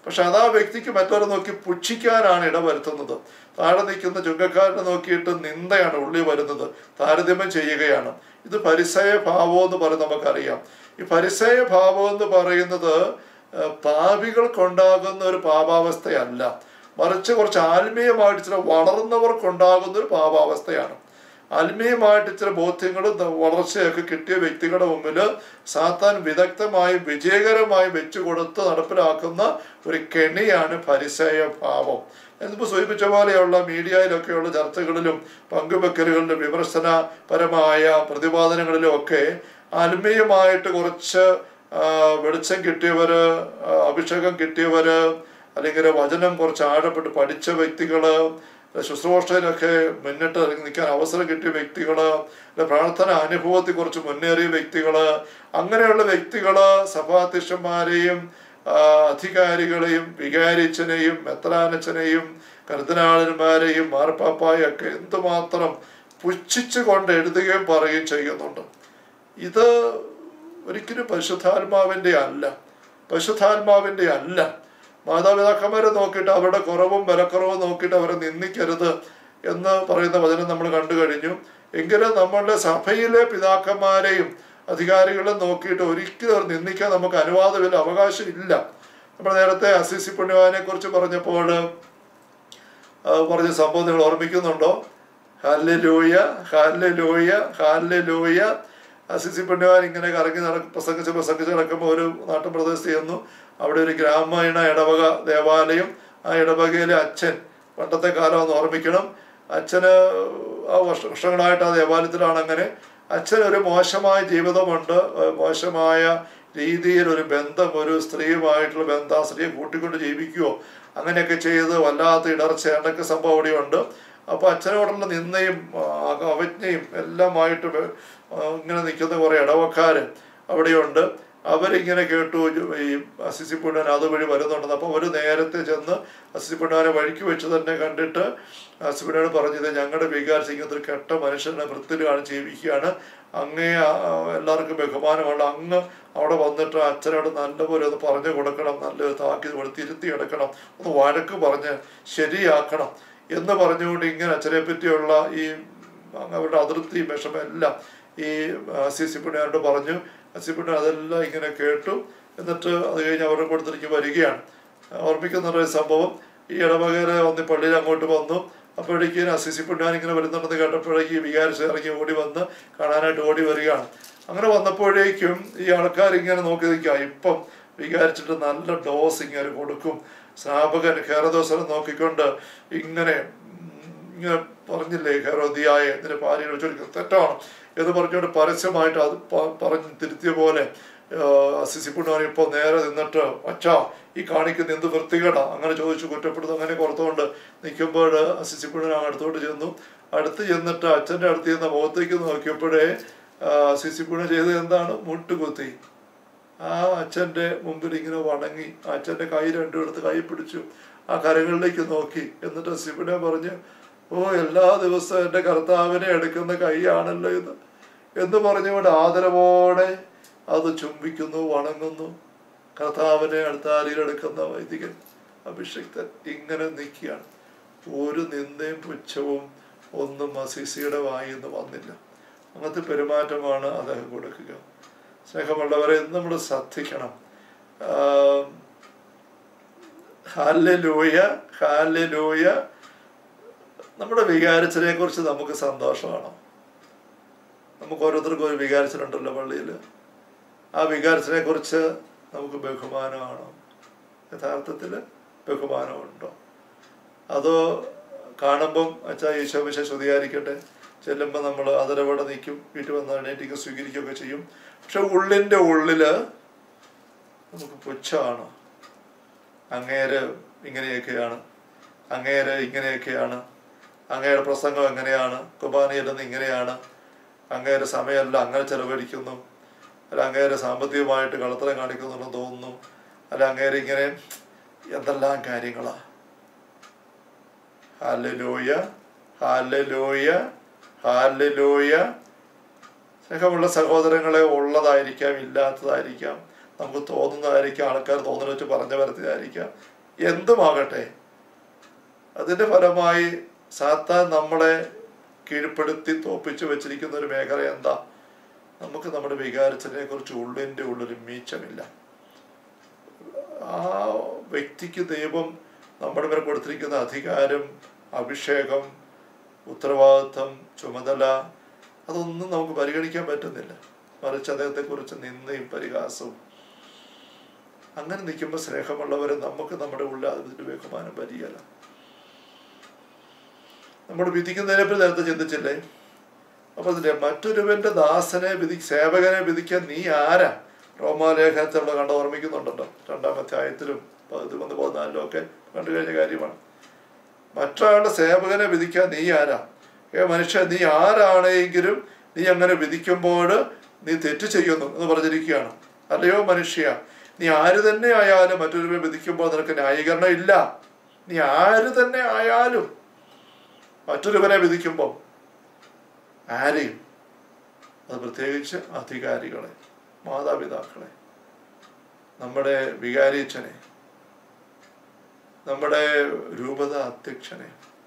പക്ഷെ അത് ആ വ്യക്തിക്ക് മറ്റവരെ നോക്കി പുച്ഛിക്കാനാണ് ഇടവരുത്തുന്നത് താഴെ നിൽക്കുന്ന ചുങ്കക്കാരനെ നോക്കിയിട്ട് നിന്ദയാണ് ഉള്ളി വരുന്നത് താരതമ്യം ചെയ്യുകയാണ് ഇത് പരിസയ ഭാവം എന്ന് പറയുന്നത് നമുക്കറിയാം ഈ പരിസയ ഭാവം എന്ന് പറയുന്നത് ഏഹ്, പാപികൾക്കുണ്ടാകുന്ന ഒരു പാപാവസ്ഥയല്ല മറിച്ച് കുറച്ച് ആത്മീയമായിട്ട് ചില വളർന്നവർക്കുണ്ടാകുന്ന ഒരു പാപാവസ്ഥയാണ് ആത്മീയമായിട്ട് ചില ബോധ്യങ്ങളും ത- വളർച്ചയൊക്കെ കിട്ടിയ വ്യക്തികളുടെ മുമ്പിൽ സാത്താൻ വിദഗ്ധമായി വിജയകരമായി വെച്ചു കൊടുത്ത് നടപ്പിലാക്കുന്ന ഒരു കെണിയാണ് പരിസയ ഭാവം എന്നിപ്പോൾ സൂചിപ്പിച്ച പോലെയുള്ള മീഡിയയിലൊക്കെയുള്ള ചർച്ചകളിലും പങ്കുവെക്കലുകളിലും വിമർശനപരമായ പ്രതിപാദനങ്ങളിലും ഒക്കെ ആത്മീയമായിട്ട് കുറച്ച് ആ, വെളിച്ചം കിട്ടിയവര് ആ, അഭിഷേകം കിട്ടിയവര് അല്ലെങ്കിൽ വചനം കുറച്ച് ആഴപ്പെട്ട് പഠിച്ച വ്യക്തികള് ശുശ്രൂഷയിലൊക്കെ മുന്നിട്ട് ഇറങ്ങി നിൽക്കാൻ അവസരം കിട്ടിയ വ്യക്തികള് അല്ലെ പ്രാർത്ഥന അനുഭവത്തിൽ കുറച്ച് മുന്നേറിയ വ്യക്തികള് അങ്ങനെയുള്ള വ്യക്തികള് സഭാധ്യക്ഷന്മാരെയും ആ, അധികാരികളെയും വികാരിച്ചനെയും മെത്രാനച്ചനെയും കരുതനാളന്മാരെയും മാർപ്പാപ്പായും ഒക്കെ എന്തുമാത്രം പുച്ഛിച്ചു കൊണ്ട് എഴുതുകയും പറയുകയും ചെയ്യുന്നുണ്ട് ഇത് ഒരിക്കലും പരിശുദ്ധാത്മാവിൻ്റെ അല്ല പരിശുദ്ധാത്മാവിൻ്റെ അല്ല മാതാപിതാക്കന്മാരെ നോക്കിയിട്ട് അവരുടെ കുറവും വിലക്കുറവും നോക്കിയിട്ട് അവരെ നിന്ദിക്കരുത് എന്ന് പറയുന്ന വചനം നമ്മൾ കണ്ടു കഴിഞ്ഞു എങ്കിലും നമ്മളുടെ സഭയിലെ പിതാക്കന്മാരെയും അധികാരികളെ നോക്കിയിട്ട് ഒരിക്കലും അവർ നിന്ദിക്കാൻ നമുക്ക് അനുവാദമില്ല അവകാശം ഇല്ല നമ്മൾ നേരത്തെ അസിസി പുണ്യവാനെ കുറിച്ച് പറഞ്ഞപ്പോൾ ആ, പറഞ്ഞ സംഭവം നിങ്ങൾ ഓർമ്മിക്കുന്നുണ്ടോ hallelujah hallelujah hallelujah Assisi പുണ്യവാൻ ഇങ്ങനെ കറങ്ങി നട പ്രസംഗിച്ച് പ്രസംഗിച്ച് നടക്കുമ്പോൾ ഒരു നാട്ടുപ്രദേശത്ത് ചെന്നു അവിടെ ഒരു ഗ്രാമീണ ഇടവക ദേവാലയം ആ ഇടവകയിലെ അച്ഛൻ പണ്ടത്തെ കാലം ഒന്ന് ഓർമ്മിക്കണം അച്ഛന് ആ വർഷ വർഷങ്ങളായിട്ട് ആ ദേവാലയത്തിലാണ് അങ്ങനെ അച്ഛന് ഒരു മോശമായ ജീവിതമുണ്ട് ഏഹ് മോശമായ രീതിയിൽ ഒരു ബന്ധം ഒരു സ്ത്രീയുമായിട്ടുള്ള ബന്ധം ആ സ്ത്രീയെ കൂട്ടിക്കൊണ്ട് ജീവിക്കുകയോ അങ്ങനെയൊക്കെ ചെയ്ത് വല്ലാത്ത ഇടർച്ച എന്നൊക്കെ സംഭവം അവിടെയുണ്ട് അപ്പോൾ അച്ഛനോടുള്ള നിന്നയും ആ, അവജ്ഞയും എല്ലാമായിട്ട് വെ- ആ, ഇങ്ങനെ നിൽക്കുന്ന കുറേ ഇടവക്കാർ അവിടെയുണ്ട് അവരിങ്ങനെ കേട്ടു ഈ അസിസി പുണ്ണൻ അതുവഴി വരുന്നുണ്ടെന്ന് അപ്പോൾ അവർ നേരത്തെ ചെന്ന് അസിസി പുണ്ണാനെ വഴിക്ക് വെച്ച് തന്നെ കണ്ടിട്ട് അസിസി പുണ്ണാൻ പറഞ്ഞത് ഞങ്ങളുടെ വികാരം ഇങ്ങനത്തെ ഒരു കെട്ട മനുഷ്യനെ വൃത്തിയിലാണ് ജീവിക്കുകയാണ് അങ്ങേ ആ, എല്ലാവർക്കും ബഹുമാനമുള്ള അങ്ങ് അവിടെ വന്നിട്ട് അച്ഛനോട് നല്ലപോലെ ഒന്ന് പറഞ്ഞു കൊടുക്കണം നല്ലൊരു താക്കി കൊടുത്ത് ഇരുത്തി എടുക്കണം ഒന്ന് വഴക്ക് പറഞ്ഞ് ശരിയാക്കണം എന്ന് പറഞ്ഞുകൊണ്ട് ഇങ്ങനെ അച്ഛനെ പറ്റിയുള്ള ഈ അവരുടെ അതിർത്തി വിഷമം എല്ലാം ഈ അസിസി പുണ്യാനോട് പറഞ്ഞു അസിസി പുണ്യൻ അതെല്ലാം ഇങ്ങനെ കേട്ടു എന്നിട്ട് അത് കഴിഞ്ഞ് അവരുടെ കൊടുത്തിരിക്കും വരികയാണ് ഓർമ്മിക്കുന്ന ഒരു സംഭവം ഈ ഇടവകരെ വന്ന് പള്ളിയിൽ അങ്ങോട്ട് വന്നു അപ്പോഴേക്കും അസിസി പുണ്യാൻ ഇങ്ങനെ വരുന്നുണ്ടെന്ന് കേട്ടപ്പോഴേക്കും ഈ വികാരിച്ച് ഇറങ്ങി ഓടി വന്ന് കാണാനായിട്ട് ഓടി വരികയാണ് അങ്ങനെ വന്നപ്പോഴേക്കും ഈ ആൾക്കാർ ഇങ്ങനെ നോക്കി നിൽക്കുക ഇപ്പം വികാരിച്ചിട്ട് നല്ല ഡോസ് ഇങ്ങനെ കൊടുക്കും സ്നാപകൻ ഹേറദോസനെ നോക്കിക്കൊണ്ട് ഇങ്ങനെ ഉം, ഇങ്ങനെ പറഞ്ഞില്ലേ ഹെറോദിയായ ഇതിന്റെ ഭാര്യയെ വെച്ചൊരു തെറ്റാണ് എന്ന് പറഞ്ഞുകൊണ്ട് പരസ്യമായിട്ട് അത് പ- പറഞ്ഞ് തിരുത്തിയ പോലെ അസിസിപ്പുണ്ണവൻ ഇപ്പോൾ നേരെ നിന്നിട്ട് അച്ഛാ ഈ കാണിക്കുന്ന എന്ത് വൃത്തികേടാ അങ്ങനെ ചോദിച്ചു കുറ്റപ്പെടുന്നു അങ്ങനെ പുറത്തുകൊണ്ട് നിൽക്കുമ്പോൾ അസിസിപ്പുണ്ണൻ അടുത്തോട്ട് ചെന്നു അടുത്ത് ചെന്നിട്ട് അച്ഛൻ്റെ അടുത്ത് ചെന്ന മുഖത്തേക്ക് നോക്കിയപ്പോഴേ സിസിപ്പുണ്ണൻ ചെയ്തത് എന്താണ് മുട്ടുകുത്തി ആ അച്ഛൻ്റെ മുമ്പിൽ ഇങ്ങനെ വണങ്ങി ആ അച്ഛൻ്റെ കൈ രണ്ടും എടുത്ത് കൈ പിടിച്ചു ആ കരങ്ങളിലേക്ക് നോക്കി എന്നിട്ട് സിബിനെ പറഞ്ഞു ഓ എല്ലാ ദിവസവും എൻ്റെ കർത്താവിനെ എടുക്കുന്ന കൈയാണല്ലോ ഇത് എന്ന് പറഞ്ഞുകൊണ്ട് ആദരവോടെ അത് ചുംബിക്കുന്നു വണങ്ങുന്നു കർത്താവിനെ അടുത്താരിയിൽ എടുക്കുന്ന വൈദികൻ അഭിഷിക്തൻ ഇങ്ങനെ നിൽക്കുകയാണ് ഒരു നിന്ദയും പുച്ഛവും ഒന്നും അസിസിയുടെ വായിൽ നിന്ന് വന്നില്ല അങ്ങനത്തെ പെരുമാറ്റമാണ് അദ്ദേഹം കൊടുക്കുക സ്നേഹമുള്ളവരെ ഇന്ന് നമ്മൾ ശ്രദ്ധിക്കണം ഹാലലൂയ ഹാലലൂയ നമ്മുടെ വികാരത്തിനെ കുറിച്ച് നമുക്ക് സന്തോഷമാണോ നമുക്ക് ഓരോരുത്തർക്കും ഒരു വികാരത്തിനുണ്ടല്ലോ പള്ളിയിൽ ആ വികാരത്തിനെ കുറിച്ച് നമുക്ക് ബഹുമാനമാണോ യഥാർത്ഥത്തിൽ ബഹുമാനമുണ്ടോ അതോ കാണുമ്പം അച്ഛാ ഈശോമിശ ശ്രുതിയായിരിക്കട്ടെ ചെല്ലുമ്പോൾ നമ്മൾ അതിരവിടെ നിൽക്കും വീട്ടിൽ വന്ന് എണീറ്റിക്ക് സ്വീകരിക്കുകയൊക്കെ ചെയ്യും പക്ഷെ ഉള്ളിൻ്റെ ഉള്ളില് നമുക്ക് പുച്ഛമാണ് അങ്ങേര് ഇങ്ങനെയൊക്കെയാണ് അങ്ങേര് ഇങ്ങനെയൊക്കെയാണ് അങ്ങയുടെ പ്രസംഗം എങ്ങനെയാണ് കുർബാനയില്ലെന്ന് ഇങ്ങനെയാണ് അങ്ങേരെ സമയമല്ല അങ്ങനെ ചെലവഴിക്കുന്നു അല്ല അങ്ങേരെ സാമ്പത്തികമായിട്ട് കളത്തരം കാണിക്കുന്നുണ്ടെന്ന് തോന്നുന്നു അല്ല അങ്ങേരെ ഇങ്ങനെ എന്തെല്ലാം കാര്യങ്ങളാ ഹാലലോയ ഹാലലോയ ഹാലലോയ സ്നേഹമുള്ള സഹോദരങ്ങളെ ഉള്ളതായിരിക്കാം ഇല്ലാത്തതായിരിക്കാം നമുക്ക് തോന്നുന്നതായിരിക്കാം ആൾക്കാർ തോന്നുന്ന വെച്ച് പറഞ്ഞു വരുത്തിയതായിരിക്കാം എന്തുമാകട്ടെ അതിൻ്റെ ഫലമായി സാത്താൻ നമ്മളെ കീഴ്പ്പെടുത്തി തോപ്പിച്ച് വെച്ചിരിക്കുന്ന ഒരു മേഖല എന്താ നമുക്ക് നമ്മുടെ വികാരത്തിനെ കുറിച്ച് ഉള്ളിൻ്റെ ഉള്ളൊരു മീച്ചമില്ല ആ വ്യക്തിക്ക് ദൈവം നമ്മുടെ മേൽ കൊടുത്തിരിക്കുന്ന അധികാരം അഭിഷേകം ഉത്തരവാദിത്വം ചുമതല അതൊന്നും നമുക്ക് പരിഗണിക്കാൻ പറ്റുന്നില്ല മറിച്ച് അദ്ദേഹത്തെക്കുറിച്ച് നിന്നയും പരിഹാസവും അങ്ങനെ നിൽക്കുമ്പോൾ സ്നേഹമുള്ളവരെ നമുക്ക് നമ്മുടെ ഉള്ളിൽ അതിൻ്റെ ബഹുമാനം വരികയല്ല നമ്മൾ വിധിക്കുന്നതിനെപ്പറ്റി നേരത്തെ ചിന്തിച്ചില്ലേ അപ്പൊ അതിന്റെ മറ്റൊരുവന്റെ ദാസനെ വിധി സേവകനെ വിധിക്കാൻ നീ ആരാ റോമാലേഖനത്തെ നമ്മൾ കണ്ട് ഓർമ്മിക്കുന്നുണ്ടല്ലോ രണ്ടാമത്തെ ആയത്തിലും പതിമൂന്ന് പതിനാലിലും ഒക്കെ കണ്ടു കഴിഞ്ഞ കാര്യമാണ് മറ്റൊരാളുടെ സേവകനെ വിധിക്കാൻ നീ ആരാ ഏ മനുഷ്യ നീ ആരാണെങ്കിലും നീ അങ്ങനെ വിധിക്കുമ്പോൾ നീ തെറ്റ് ചെയ്യുന്നു എന്ന് പറഞ്ഞിരിക്കുകയാണ് അല്ലയോ മനുഷ്യ നീ ആര് തന്നെ ആയാലും മറ്റൊരുവരെ വിധിക്കുമ്പോൾ നിനക്ക് ന്യായീകരണം ഇല്ല നീ ആര് തന്നെ ആയാലും മറ്റൊരുവരെ വിധിക്കുമ്പോൾ ആരെയും അത് പ്രത്യേകിച്ച് അധികാരികളെ മാതാപിതാക്കളെ നമ്മുടെ വികാരിച്ചനെ നമ്മുടെ രൂപത അധ്യക്ഷനെ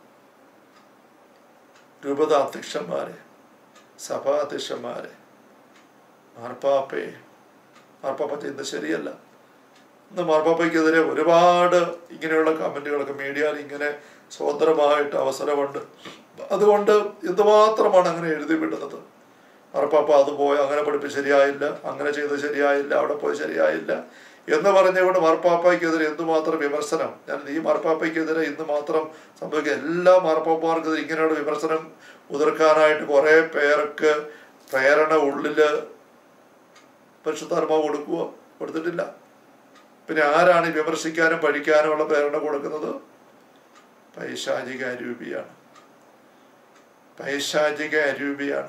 രൂപത അധ്യക്ഷന്മാരെ സഭാ അധ്യക്ഷന്മാരെ മാർപ്പാപ്പയെ മാർപ്പാപ്പ ചെയ്യുന്നത് ശരിയല്ല ഇന്ന് മാർപ്പാപ്പയ്ക്കെതിരെ ഒരുപാട് ഇങ്ങനെയുള്ള കമന്റുകളൊക്കെ മീഡിയയിൽ ഇങ്ങനെ സ്വതന്ത്രമായിട്ട് അവസരമുണ്ട് അതുകൊണ്ട് എന്തുമാത്രമാണ് അങ്ങനെ എഴുതി വിടുന്നത് മാർപ്പാപ്പ അത് പോയി അങ്ങനെ പഠിപ്പ് ശരിയായില്ല അങ്ങനെ ചെയ്ത് ശരിയായില്ല അവിടെ പോയി ശരിയായില്ല എന്ന് പറഞ്ഞുകൊണ്ട് മാർപ്പാപ്പയ്ക്കെതിരെ എന്തുമാത്രം വിമർശനം ഞാൻ ഈ മാർപ്പാപ്പയ്ക്കെതിരെ ഇന്ന് മാത്രം സംഭവിക്കുക എല്ലാ മാർപ്പാപ്പമാർക്കെതിരെ ഇങ്ങനെയുള്ള വിമർശനം ഉതിർക്കാനായിട്ട് കുറേ പേർക്ക് പ്രേരണ ഉള്ളില് പരിശുദ്ധാത്മാവ് കൊടുക്കുക കൊടുത്തിട്ടില്ല പിന്നെ ആരാണ് ഈ വിമർശിക്കാനും പഠിക്കാനും ഉള്ള പ്രേരണ കൊടുക്കുന്നത് പൈശാചിക അരൂപിയാണ് പൈശാചിക അരൂപിയാണ്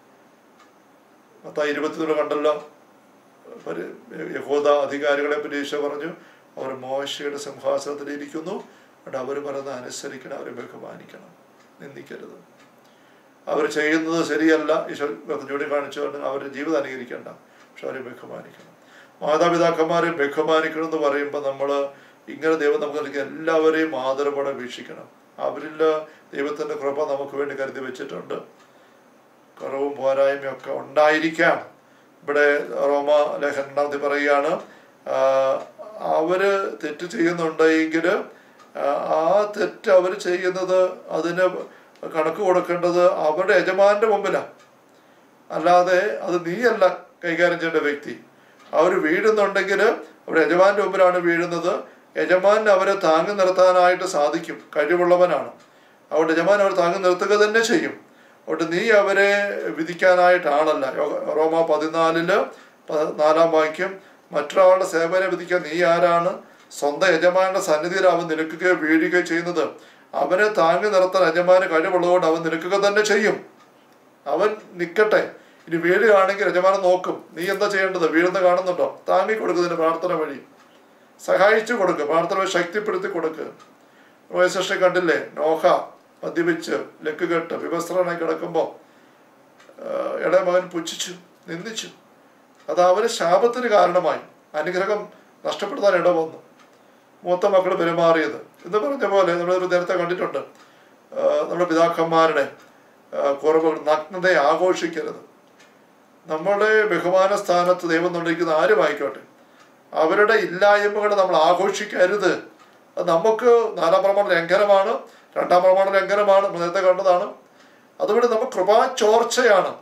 മൊത്തം ഇരുപത്തിനൂറ് കണ്ടല്ലോ ഒരു യഹൂദ അധികാരികളെ പറ്റി ഈശോ പറഞ്ഞു അവർ മോശയുടെ സിംഹാസനത്തിൽ ഇരിക്കുന്നു അതുകൊണ്ട് അവർ പറയുന്നത് അനുസരിക്കണം അവരെ ബഹുമാനിക്കണം നിന്ദിക്കരുത് അവർ ചെയ്യുന്നത് ശരിയല്ല ഈശോ ചൂണ്ടിക്കാണിച്ചുകൊണ്ട് അവരുടെ ജീവിതം അനുകരിക്കേണ്ട പക്ഷെ അവരെ ബഹുമാനിക്കണം മാതാപിതാക്കന്മാരെ ബഹുമാനിക്കണം എന്ന് പറയുമ്പോൾ നമ്മൾ ഇങ്ങനെ ദൈവം നമുക്ക് നൽകിയ എല്ലാവരെയും ആദരവോടെ വീക്ഷിക്കണം അവരിൽ ദൈവത്തിൻ്റെ കൃപ നമുക്ക് വേണ്ടി കരുതി വെച്ചിട്ടുണ്ട് കുറവും പോരായ്മയും ഒക്കെ ഉണ്ടായിരിക്കാം ഇവിടെ റോമ ലേഖനത്തിൽ പറയുകയാണ് ആ, അവര് തെറ്റ് ചെയ്യുന്നുണ്ടെങ്കിൽ ആ തെറ്റ് അവർ ചെയ്യുന്നത് അതിന് കണക്ക് കൊടുക്കേണ്ടത് അവരുടെ യജമാന്റെ മുമ്പിലാണ് അല്ലാതെ അത് നീയല്ല കൈകാര്യം ചെയ്യേണ്ട വ്യക്തി അവർ വീഴുന്നുണ്ടെങ്കിൽ അവരുടെ യജമാന്റെ മുമ്പിലാണ് വീഴുന്നത് യജമാൻ അവരെ താങ്ങി നിർത്താനായിട്ട് സാധിക്കും കഴിവുള്ളവനാണ് അവിടെ യജമാൻ അവർ താങ്ങി നിർത്തുക തന്നെ ചെയ്യും അതുകൊണ്ട് നീ അവരെ വിധിക്കാനായിട്ടാണല്ല യോ- റോമ പതിനാലില് പ- നാലാം വാക്യം മറ്റൊരാളുടെ സേവനെ വിധിക്കാൻ നീ ആരാണ് സ്വന്തം യജമാന്റെ സന്നിധിയിൽ അവൻ നിൽക്കുകയോ വീഴുകയോ ചെയ്യുന്നത് അവനെ താങ്ങി നിർത്താൻ യജമാന് കഴിവുള്ളതുകൊണ്ട് അവൻ നിൽക്കുക തന്നെ ചെയ്യും അവൻ നിൽക്കട്ടെ ഇനി വീഴുകയാണെങ്കിൽ യജമാനൻ നോക്കും നീ എന്താ ചെയ്യേണ്ടത് വീഴുന്ന കാണുന്നുണ്ടോ താങ്ങി കൊടുക്കുന്നതിന് പ്രാർത്ഥന വഴി സഹായിച്ചു കൊടുക്കുക പ്രാർത്ഥന വഴി ശക്തിപ്പെടുത്തി കൊടുക്കുക റോയസൃഷ്ടി കണ്ടില്ലേ നോഹ മദ്യപിച്ച് ലക്കുകെട്ട് വിവസ്ത്രനായി കിടക്കുമ്പോൾ ഇടയ മകൻ പുച്ഛിച്ചു നിന്ദിച്ചു അത് അവന് ശാപത്തിന് കാരണമായി അനുഗ്രഹം നഷ്ടപ്പെടുത്താൻ ഇട വന്നു മൂത്ത മക്കൾ പെരുമാറിയത് എന്ന് പറഞ്ഞ പോലെ നമ്മൾ നേരത്തെ കണ്ടിട്ടുണ്ട് ആ, നമ്മുടെ പിതാക്കന്മാരുടെ ആ, കുറവുകൾ നഗ്നതയെ ആഘോഷിക്കരുത് നമ്മുടെ ബഹുമാന സ്ഥാനത്ത് ദൈവം നിർണ്ണയിക്കുന്ന ആരും ആയിക്കോട്ടെ അവരുടെ ഇല്ലായ്മകൾ നമ്മൾ ആഘോഷിക്കരുത് അത് നമുക്ക് നാലാം പ്രമാണ ലംഘനമാണ് രണ്ടാം പ്രമാണ ലംഘനമാണ് നമ്മൾ നേരത്തെ കണ്ടതാണ് അതുകൊണ്ട് നമുക്ക് കൃപാചോർച്ചയാണ്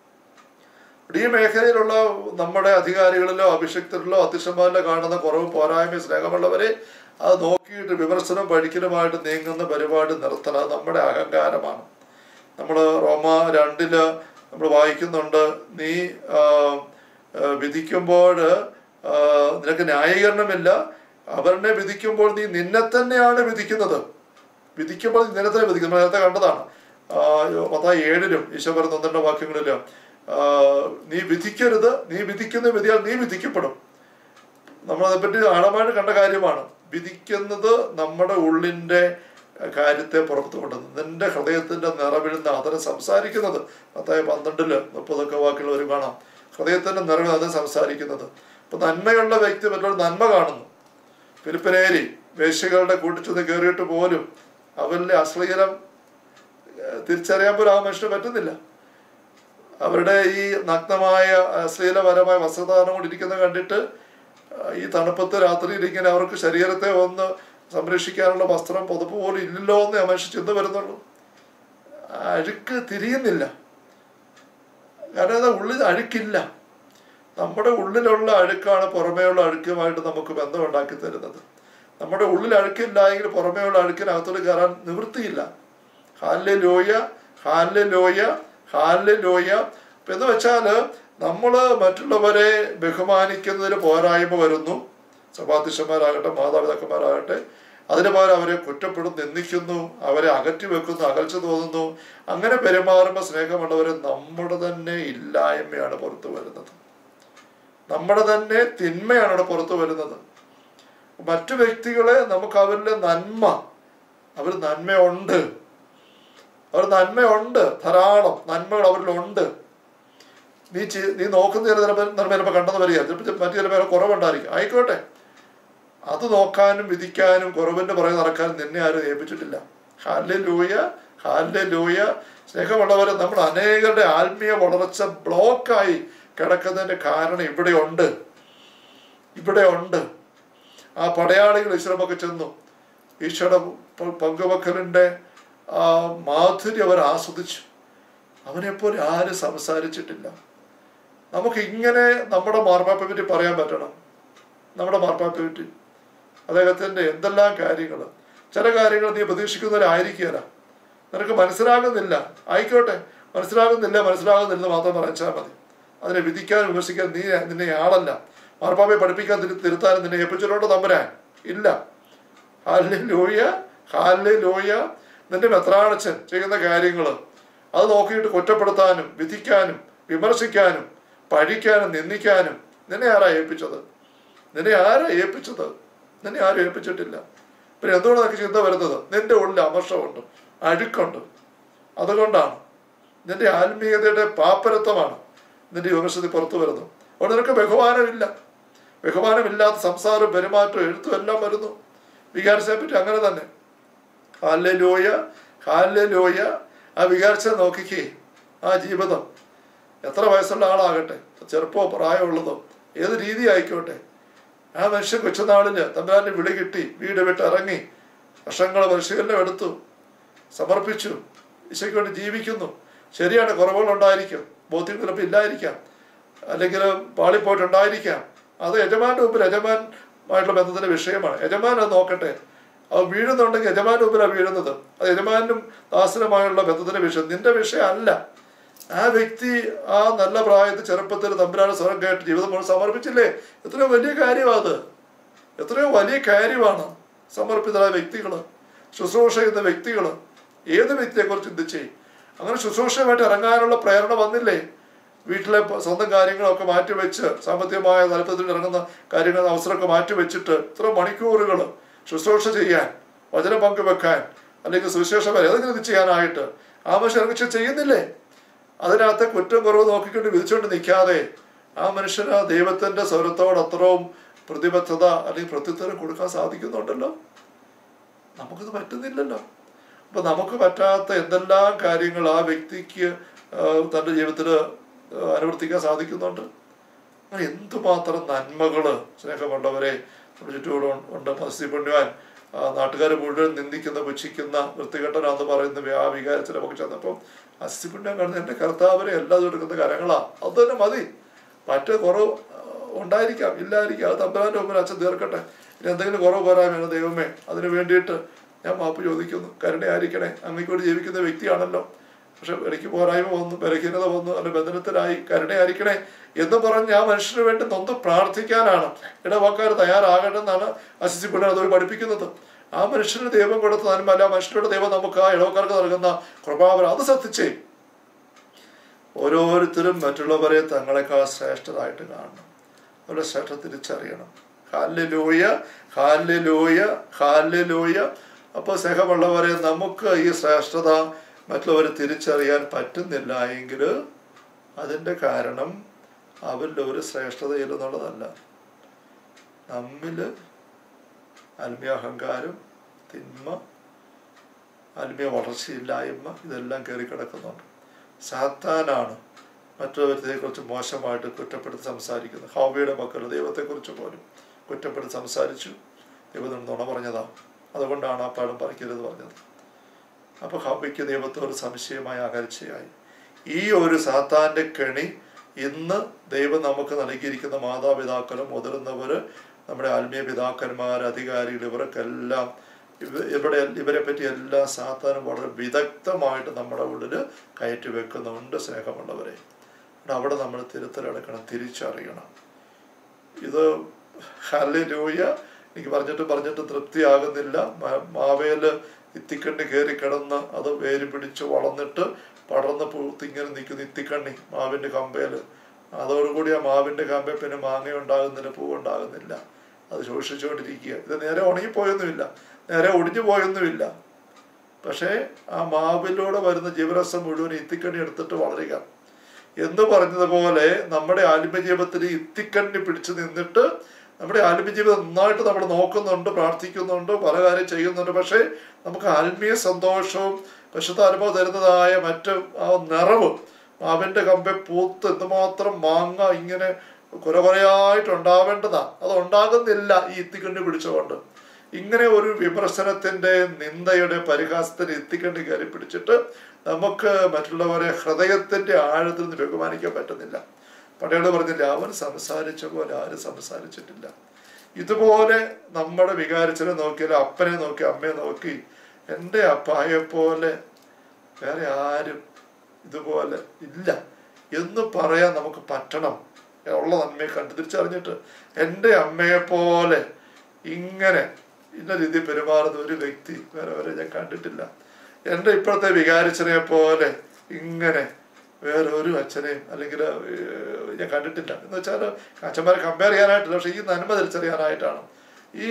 ഈ മേഖലയിലുള്ള നമ്മുടെ അധികാരികളിലോ അഭിഷക്തരിലോ അധ്യക്ഷന്മാരിലോ കാണുന്ന കുറവ് പോരായ്മ സ്നേഹമുള്ളവരെ അത് നോക്കിയിട്ട് വിമർശനം പഠിക്കലുമായിട്ട് നീങ്ങുന്ന പരിപാടി നിർത്തണം അത് നമ്മുടെ അഹങ്കാരമാണ് നമ്മൾ റോമ രണ്ടില് നമ്മൾ വായിക്കുന്നുണ്ട് നീ ആ, ആ, വിധിക്കുമ്പോൾ ആ, നിനക്ക് ന്യായീകരണമില്ല അവരെ വിധിക്കുമ്പോൾ നീ നിന്നെ തന്നെയാണ് വിധിക്കുന്നത് വിധിക്കുമ്പോൾ നീ നിന്നെ തന്നെ വിധിക്കും നമ്മൾ നേരത്തെ കണ്ടതാണ് ആ, മത്തായി ഏഴിലും ഈശോ പറയുന്ന ഒന്ന് രണ്ട് വാക്യങ്ങളിലും ആ, നീ വിധിക്കരുത് നീ വിധിക്കുന്ന വിധിയാൽ നീ വിധിക്കപ്പെടും നമ്മൾ അതേപ്പറ്റി ആഴമായിട്ട് കണ്ട കാര്യമാണ് വിധിക്കുന്നത് നമ്മുടെ ഉള്ളിൻ്റെ കാര്യത്തെ പുറത്തു കൊണ്ടുവന്ന് നിന്റെ ഹൃദയത്തിന്റെ നിറവിഴുന്ന അതിനെ സംസാരിക്കുന്നത് മത്തായി പന്ത്രണ്ടില് മുപ്പതൊക്കെ വാക്കുകൾ ഒരു കാണാം ഹൃദയത്തിന്റെ നിറവിൽ അതിനെ സംസാരിക്കുന്നത് ഇപ്പൊ നന്മയുള്ള വ്യക്തി മറ്റൊരു നന്മ കാണുന്നു ഫിലിപ്പിനേരി വേശ്യകളുടെ കൂട്ടിച്ചെന്ന് കയറിയിട്ട് പോലും അവരിലെ അശ്ലീലം ഏഹ്, തിരിച്ചറിയാൻ പോലും ആ മനുഷ്യന് പറ്റുന്നില്ല അവരുടെ ഈ നഗ്നമായ അശ്ലീലപരമായ വസ്ത്രധാരണം കൊണ്ടിരിക്കുന്നത് കണ്ടിട്ട് ആ, ഈ തണുപ്പത്ത് രാത്രിയിൽ ഇങ്ങനെ അവർക്ക് ശരീരത്തെ ഒന്ന് സംരക്ഷിക്കാനുള്ള വസ്ത്രം പുതപ്പ് പോലും ഇല്ലല്ലോ എന്ന് ആ മനുഷ്യൻ ചിന്ത വരുന്നുള്ളൂ ആ അഴുക്ക് തിരിയുന്നില്ല കാരണം അത് ഉള്ളിൽ അഴുക്കില്ല നമ്മുടെ ഉള്ളിലുള്ള അഴുക്കാണ് പുറമേയുള്ള അഴുക്കുമായിട്ട് നമുക്ക് ബന്ധം ഉണ്ടാക്കി തരുന്നത് നമ്മുടെ ഉള്ളിൽ അഴുക്കില്ല എങ്കിൽ പുറമേയുള്ള അഴുക്കിനകത്തോട്ട് കയറാൻ നിവൃത്തിയില്ല hallelujah hallelujah hallelujah ഇപ്പൊ എന്ന് വെച്ചാല് നമ്മൾ മറ്റുള്ളവരെ ബഹുമാനിക്കുന്നതിന് പോരായ്മ വരുന്നു സഭാധ്യക്ഷന്മാരാകട്ടെ മാതാപിതാക്കന്മാരാകട്ടെ അതിന് പകരം അവരെ കുറ്റപ്പെടും നിന്ദിക്കുന്നു അവരെ അകറ്റി വെക്കുന്നു അകൽച്ച തോന്നുന്നു അങ്ങനെ പെരുമാറുമ്പോൾ സ്നേഹമുള്ളവരെ നമ്മുടെ തന്നെ ഇല്ലായ്മയാണ് പുറത്തു വരുന്നത് നമ്മുടെ തന്നെ തിന്മയാണ് അവിടെ പുറത്തു വരുന്നത് മറ്റു വ്യക്തികളെ നമുക്ക് അവരിലെ നന്മ അവർ നന്മയുണ്ട് അവർ നന്മയുണ്ട് ധാരാളം നന്മകൾ അവരിലുണ്ട് നീ ചെയ്- നീ നോക്കുന്ന ചില ചിലപ്പോൾ നന്മ ചിലപ്പോൾ കണ്ടെന്ന് വരിക ചിലപ്പോൾ മറ്റു ചില പേരെ കുറവുണ്ടായിരിക്കും ആയിക്കോട്ടെ അത് നോക്കാനും വിധിക്കാനും കുറവിന്റെ പുറകെ നടക്കാനും നിന്നെ ആരും ഏൽപ്പിച്ചിട്ടില്ല ഹാലെ ലൂയ ഹാലെ ലൂയ സ്നേഹമുള്ളവരെ നമ്മൾ അനേകരുടെ ആത്മീയ വളർച്ച ബ്ലോക്കായി കിടക്കുന്നതിന്റെ കാരണം ഇവിടെ ഉണ്ട് ഇവിടെ ഉണ്ട് ആ പടയാളികൾ ഈശ്വരമൊക്കെ ചെന്നു ഈശോയുടെ പ- പങ്കുവെക്കലിന്റെ ആ മാധുര്യം അവർ ആസ്വദിച്ചു അവനെപ്പോലെ ആരും സംസാരിച്ചിട്ടില്ല നമുക്ക് ഇങ്ങനെ നമ്മുടെ മാർപ്പാപ്പയെ പറ്റി പറയാൻ പറ്റണം നമ്മുടെ മാർപ്പാപ്പയെ പറ്റി അദ്ദേഹത്തിന്റെ എന്തെല്ലാം കാര്യങ്ങൾ ചില കാര്യങ്ങൾ നീ പ്രതീക്ഷിക്കുന്നവരായിരിക്കുകയില്ല നിനക്ക് മനസ്സിലാകുന്നില്ല ആയിക്കോട്ടെ മനസ്സിലാകുന്നില്ല മനസ്സിലാകുന്നില്ല എന്ന് മാത്രം പറഞ്ഞാൽ മതി അതിനെ വിധിക്കാൻ വിമർശിക്കാൻ നീ നിന്നെ ആളല്ല മാർപ്പാപ്പയെ പഠിപ്പിക്കാൻ തിരു തിരുത്താനും നിന്നെ ഏൽപ്പിച്ചിട്ടുണ്ടോ തമ്പുരാൻ ഇല്ല ഹാലെ ലോയ ഹാലെ ലോയ നിന്റെ മെത്രാണച്ചൻ ചെയ്യുന്ന കാര്യങ്ങൾ അത് നോക്കിയിട്ട് കുറ്റപ്പെടുത്താനും വിധിക്കാനും വിമർശിക്കാനും പഴിക്കാനും നിന്ദിക്കാനും നിന്നെ ആരാ ഏൽപ്പിച്ചത് നിന്നെ ആരാ ഏൽപ്പിച്ചത് നിന്നെ ആരും ഏൽപ്പിച്ചിട്ടില്ല പിന്നെ എന്തുകൊണ്ട് നിനക്ക് ചിന്ത വരുന്നത് നിന്റെ ഉള്ളിൽ അമർഷമുണ്ട് അഴുക്കുണ്ട് അതുകൊണ്ടാണ് നിന്റെ ആത്മീയതയുടെ പാപ്പരത്വമാണ് നിന്റെ വിമർശത്തിൽ പുറത്തു വരുന്നത് അവിടെ നിനക്ക് ബഹുമാനമില്ല ബഹുമാനമില്ലാത്ത സംസാരം പെരുമാറ്റം എഴുത്തും എല്ലാം വരുന്നു വികാരത്തെ പറ്റി അങ്ങനെ തന്നെ ഹാലെ ലോയ ഹാലെ ലോയ ആ വികാരിച്ച നോക്കിക്കേ ആ ജീവിതം എത്ര വയസ്സുള്ള ആളാകട്ടെ ചെറുപ്പമോ പ്രായമുള്ളതോ ഏത് രീതി ആയിക്കോട്ടെ ആ മനുഷ്യൻ കൊച്ചുനാളില് തമ്പുരാന്റെ വിളി കിട്ടി വീട് വിട്ട് ഇറങ്ങി വർഷങ്ങൾ പരിശീലനം എടുത്തു സമർപ്പിച്ചു ഈശോയ്ക്ക് വേണ്ടി ജീവിക്കുന്നു ശരിയാണ് കുറവുകൾ ഉണ്ടായിരിക്കും ബോധ്യം ചിലപ്പോൾ ഇല്ലായിരിക്കാം അല്ലെങ്കിൽ പാളിപ്പോയിട്ടുണ്ടായിരിക്കാം അത് യജമാന്റെ മുമ്പിൽ യജമാനുമായിട്ടുള്ള ബന്ധത്തിന്റെ വിഷയമാണ് യജമാൻ അത് നോക്കട്ടെ അത് വീഴുന്നുണ്ടെങ്കിൽ യജമാന്റെ മുമ്പിലാണ് വീഴുന്നത് അത് യജമാനും ദാസനുമായുള്ള ബന്ധത്തിന്റെ വിഷയം നിന്റെ വിഷയം അല്ല ആ വ്യക്തി ആ നല്ല പ്രായത്തിൽ ചെറുപ്പത്തിൽ തമ്പുരാനെ സ്വരം കേട്ട് ജീവിതം മുഴുവൻ സമർപ്പിച്ചില്ലേ എത്രയോ വലിയ കാര്യമാണ് അത് എത്രയോ വലിയ കാര്യമാണ് സമർപ്പിതരായ വ്യക്തികൾ ശുശ്രൂഷ ചെയ്യുന്ന വ്യക്തികൾ ഏത് വ്യക്തിയെക്കുറിച്ച് ചിന്തിച്ചേ അങ്ങനെ ശുശ്രൂഷയുമായിട്ട് ഇറങ്ങാനുള്ള പ്രേരണ വന്നില്ലേ വീട്ടിലെ പ- സ്വന്തം കാര്യങ്ങളൊക്കെ മാറ്റിവെച്ച് സാമ്പത്തികമായ താല്പര്യത്തിൽ ഇറങ്ങുന്ന കാര്യങ്ങൾ അവസരമൊക്കെ മാറ്റിവെച്ചിട്ട് ഇത്ര മണിക്കൂറുകൾ ശുശ്രൂഷ ചെയ്യാൻ വചനം പങ്കുവെക്കാൻ അല്ലെങ്കിൽ സുവിശേഷം ഏതെങ്കിലും ഇത് ചെയ്യാനായിട്ട് ആ മനുഷ്യൻ ഇറങ്ങി ചെയ്യുന്നില്ലേ അതിനകത്തെ കുറ്റം കുറവ് നോക്കിക്കൊണ്ട് വിധിച്ചുകൊണ്ട് നിൽക്കാതെ ആ മനുഷ്യന് ആ ദൈവത്തിന്റെ സ്വരത്തോട് അത്രയും പ്രതിബദ്ധത അല്ലെങ്കിൽ പ്രത്യുത്തരം കൊടുക്കാൻ സാധിക്കുന്നുണ്ടല്ലോ നമുക്കത് പറ്റുന്നില്ലല്ലോ അപ്പൊ നമുക്ക് പറ്റാത്ത എന്തെല്ലാം കാര്യങ്ങൾ ആ വ്യക്തിക്ക് ആ, തന്റെ ജീവിതത്തിൽ അനുവർത്തിക്കാൻ സാധിക്കുന്നുണ്ട് അങ്ങനെ എന്തുമാത്രം നന്മകള് സ്നേഹമുള്ളവരെ നമ്മുടെ ചുറ്റുകൂടെ ഉണ്ട് മത്സ്യ പുണ്യവാൻ നാട്ടുകാർ മുഴുവൻ നിന്ദിക്കുന്ന പുച്ഛിക്കുന്ന വൃത്തികെട്ടനാന്ന് പറയുന്ന ആ വികാരത്തിൽ നമുക്ക് ചെന്നപ്പം അസ്ഥിപുണ്യം കാണുന്ന എൻ്റെ കർത്താവരെ എല്ലാം എടുക്കുന്ന കരങ്ങളാ അത് തന്നെ മതി മറ്റേ കുറവ് ആ, ഉണ്ടായിരിക്കാം ഇല്ലായിരിക്കാം അത് തമ്പരാൻ്റെ മുമ്പിൽ അച്ഛൻ തീർക്കട്ടെ ഇനി എന്തെങ്കിലും കുറവ് പോരായ്മയാണ് ദൈവമേ അതിന് വേണ്ടിയിട്ട് ഞാൻ മാപ്പ് ചോദിക്കുന്നു കരുണയായിരിക്കണേ അങ്ങേക്കൂടി ജീവിക്കുന്ന വ്യക്തിയാണല്ലോ പക്ഷെ എനിക്ക് പോരായ്മ വന്നു ബലഹീനത വന്നു അല്ലെ ബന്ധനത്തിലായി കരുണയായിരിക്കണേ എന്ന് പറഞ്ഞ് ആ മനുഷ്യന് വേണ്ടി നൊന്ന് പ്രാർത്ഥിക്കാനാണ് ഇടവാക്കാർ തയ്യാറാകണമെന്നാണ് അസിസിപ്പിള്ളി അതുവഴി പഠിപ്പിക്കുന്നത് ആ മനുഷ്യന് ദൈവം കൊടുത്ത നന്മ അല്ല ആ മനുഷ്യരുടെ ദൈവം നമുക്ക് ആ ഇടവക്കാർക്ക് നൽകുന്ന കൃപാവരം അത് ശ്രദ്ധിച്ചേ ഓരോരുത്തരും മറ്റുള്ളവരെ തങ്ങളെക്കാൾ ശ്രേഷ്ഠരായിട്ട് കാണണം അവരുടെ ശ്രേഷ്ഠ തിരിച്ചറിയണം ഹാല്യലൂയ ഹാല്യലൂയ ഹാല്യലൂയ അപ്പോൾ സ്നേഹമുള്ളവരെ നമുക്ക് ഈ ശ്രേഷ്ഠത മറ്റുള്ളവരെ തിരിച്ചറിയാൻ പറ്റുന്നില്ല എങ്കിൽ അതിൻ്റെ കാരണം അവരിൽ ഒരു ശ്രേഷ്ഠതയില്ലെന്നുള്ളതല്ല നമ്മിൽ ആത്മീയ അഹങ്കാരം തിന്മ ആത്മീയ വളർച്ചയില്ലായ്മ ഇതെല്ലാം കയറി കിടക്കുന്നുണ്ട് സാത്താനാണ് മറ്റൊരുത്തരെക്കുറിച്ച് മോശമായിട്ട് കുറ്റപ്പെടുത്തി സംസാരിക്കുന്നത് ഹൗബിയുടെ മക്കൾ ദൈവത്തെക്കുറിച്ച് പോലും കുറ്റപ്പെടുത്തി സംസാരിച്ചു ദൈവം നുണ പറഞ്ഞതാ അതുകൊണ്ടാണ് ആ പഴം പറിക്കരുത് പറഞ്ഞത് അപ്പോൾ ഹൗബിക്ക് ദൈവത്തോട് സംശയമായ അകൽച്ചയായി ഈ ഒരു സാത്താൻ്റെ കെണി ഇന്ന് ദൈവം നമുക്ക് നൽകിയിരിക്കുന്ന മാതാപിതാക്കളും മുതിർന്നവർ നമ്മുടെ ആത്മീയ പിതാക്കന്മാർ അധികാരികൾ ഇവർക്കെല്ലാം ഇവ ഇവിടെ ഇവരെ പറ്റി എല്ലാ സാത്താനും വളരെ വിദഗ്ധമായിട്ട് നമ്മുടെ ഉള്ളിൽ കയറ്റി വെക്കുന്നുണ്ട് സ്നേഹമുള്ളവരെ അവിടെ നമ്മൾ തിരുത്തലെടുക്കണം തിരിച്ചറിയണം ഇത് ഹല്ലേലൂയ എനിക്ക് പറഞ്ഞിട്ട് പറഞ്ഞിട്ട് തൃപ്തിയാകുന്നില്ല മ- മാവേല് ഇത്തിക്കണ്ണി കയറി കിടന്ന് അത് വേര് പിടിച്ച് വളർന്നിട്ട് പടർന്ന് പൂത്തിങ്ങനെ നിൽക്കുന്ന ഇത്തിക്കണ്ണി മാവിൻ്റെ കമ്പേല് അതോടുകൂടി ആ മാവിൻ്റെ കമ്പേ പിന്നെ മാങ്ങ ഉണ്ടാകുന്നില്ല പൂ ഉണ്ടാകുന്നില്ല അത് ശോഷിച്ചുകൊണ്ടിരിക്കുക ഇത് നേരെ ഉണങ്ങിപ്പോയൊന്നുമില്ല നേരെ ഒടിഞ്ഞു പോയൊന്നുമില്ല പക്ഷേ ആ മാവിലൂടെ വരുന്ന ജീവരസം മുഴുവൻ ഇത്തിക്കണ്ണി എടുത്തിട്ട് വളരുക എന്ന് പറഞ്ഞതുപോലെ നമ്മുടെ ആത്മജീവിതത്തിൽ ഇത്തിക്കണ്ണി പിടിച്ചു നിന്നിട്ട് നമ്മുടെ ആത്മജീവിതം നന്നായിട്ട് നമ്മൾ നോക്കുന്നുണ്ട് പ്രാർത്ഥിക്കുന്നുണ്ട് പല കാര്യം ചെയ്യുന്നുണ്ട് പക്ഷേ നമുക്ക് ആത്മീയ സന്തോഷവും പശുത്ത അനുഭവം തരുന്നതായ മറ്റ് ആ നിറവ് മാവിൻ്റെ കമ്പെ പൂത്ത് എന്തുമാത്രം മാങ്ങ ഇങ്ങനെ കുര കുറയായിട്ട് ഉണ്ടാവേണ്ടതാ അത് ഉണ്ടാകുന്നില്ല ഈ ഇത്തിക്കണ്ണി പിടിച്ചുകൊണ്ട് ഇങ്ങനെ ഒരു വിമർശനത്തിന്റെ നിന്ദയുടെ പരിഹാസത്തിന് എത്തിക്കണ്ടി കയറി പിടിച്ചിട്ട് നമുക്ക് മറ്റുള്ളവരെ ഹൃദയത്തിന്റെ ആഴത്തിൽ നിന്ന് ബഹുമാനിക്കാൻ പറ്റുന്നില്ല പടയാള് പറഞ്ഞില്ല അവൻ സംസാരിച്ച പോലെ ആരും സംസാരിച്ചിട്ടില്ല ഇതുപോലെ നമ്മുടെ വികാരിച്ചനെ നോക്കിയാൽ അപ്പനെ നോക്കി അമ്മയെ നോക്കി എൻ്റെ അപ്പായെ പോലെ വേറെ ആരും ഇതുപോലെ ഇല്ല എന്ന് പറയാൻ നമുക്ക് പറ്റണം ഉള്ള നന്മയെ കണ്ടു തിരിച്ചറിഞ്ഞിട്ട് എൻ്റെ അമ്മയെ പോലെ ഇങ്ങനെ ഇന്ന രീതി പെരുമാറുന്ന ഒരു വ്യക്തി വേറെ വരെ ഞാൻ കണ്ടിട്ടില്ല എൻ്റെ ഇപ്പോഴത്തെ വികാരിച്ചനെ പോലെ ഇങ്ങനെ വേറെ ഒരു അച്ഛനെയും അല്ലെങ്കിൽ ഏഹ്, ഞാൻ കണ്ടിട്ടില്ല എന്ന് വെച്ചാൽ അച്ഛന്മാരെ കമ്പയർ ചെയ്യാനായിട്ടില്ല പക്ഷെ ഈ നന്മ തിരിച്ചറിയാനായിട്ടാണ് ഈ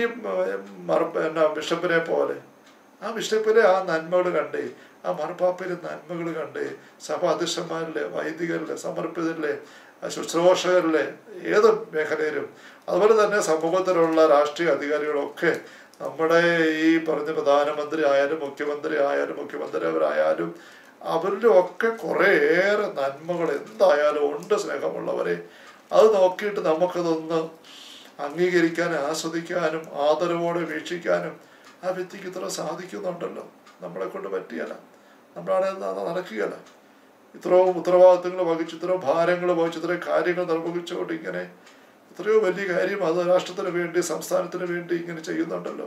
മറ എന്നാ ബിഷപ്പിനെ പോലെ ആ ബിഷപ്പിലെ ആ നന്മകൾ കണ്ടേ ആ മറുപാപ്പയിലെ നന്മകൾ കണ്ടേ സഭ അധ്യക്ഷന്മാരിലെ വൈദികരിലെ സമർപ്പിതരിലെ ആ ശുശ്രൂഷകരിലെ ഏത് മേഖലയിലും അതുപോലെ തന്നെ സമൂഹത്തിലുള്ള രാഷ്ട്രീയ അധികാരികളൊക്കെ നമ്മുടെ ഈ പറഞ്ഞ പ്രധാനമന്ത്രി ആയാലും മുഖ്യമന്ത്രി ആയാലും മുഖ്യമന്ത്രിവരായാലും അവരിലും ഒക്കെ കുറേയേറെ നന്മകൾ എന്തായാലും ഉണ്ട് സ്നേഹമുള്ളവരെ അത് നോക്കിയിട്ട് നമുക്കതൊന്ന് അംഗീകരിക്കാനും ആസ്വദിക്കാനും ആദരവോടെ വീക്ഷിക്കാനും ആ വ്യക്തിക്ക് ഇത്ര സാധിക്കുന്നുണ്ടല്ലോ നമ്മളെ കൊണ്ട് പറ്റിയല്ല നമ്മളാണ് നടക്കുകയല്ല ഇത്രയും ഉത്തരവാദിത്തങ്ങൾ വഹിച്ച് ഇത്രയും ഭാരങ്ങൾ വഹിച്ച് ഇത്രയും കാര്യങ്ങൾ നിർവഹിച്ചുകൊണ്ട് ഇങ്ങനെ എത്രയോ വലിയ കാര്യം അത് രാഷ്ട്രത്തിന് വേണ്ടി സംസ്ഥാനത്തിന് വേണ്ടി ഇങ്ങനെ ചെയ്യുന്നുണ്ടല്ലോ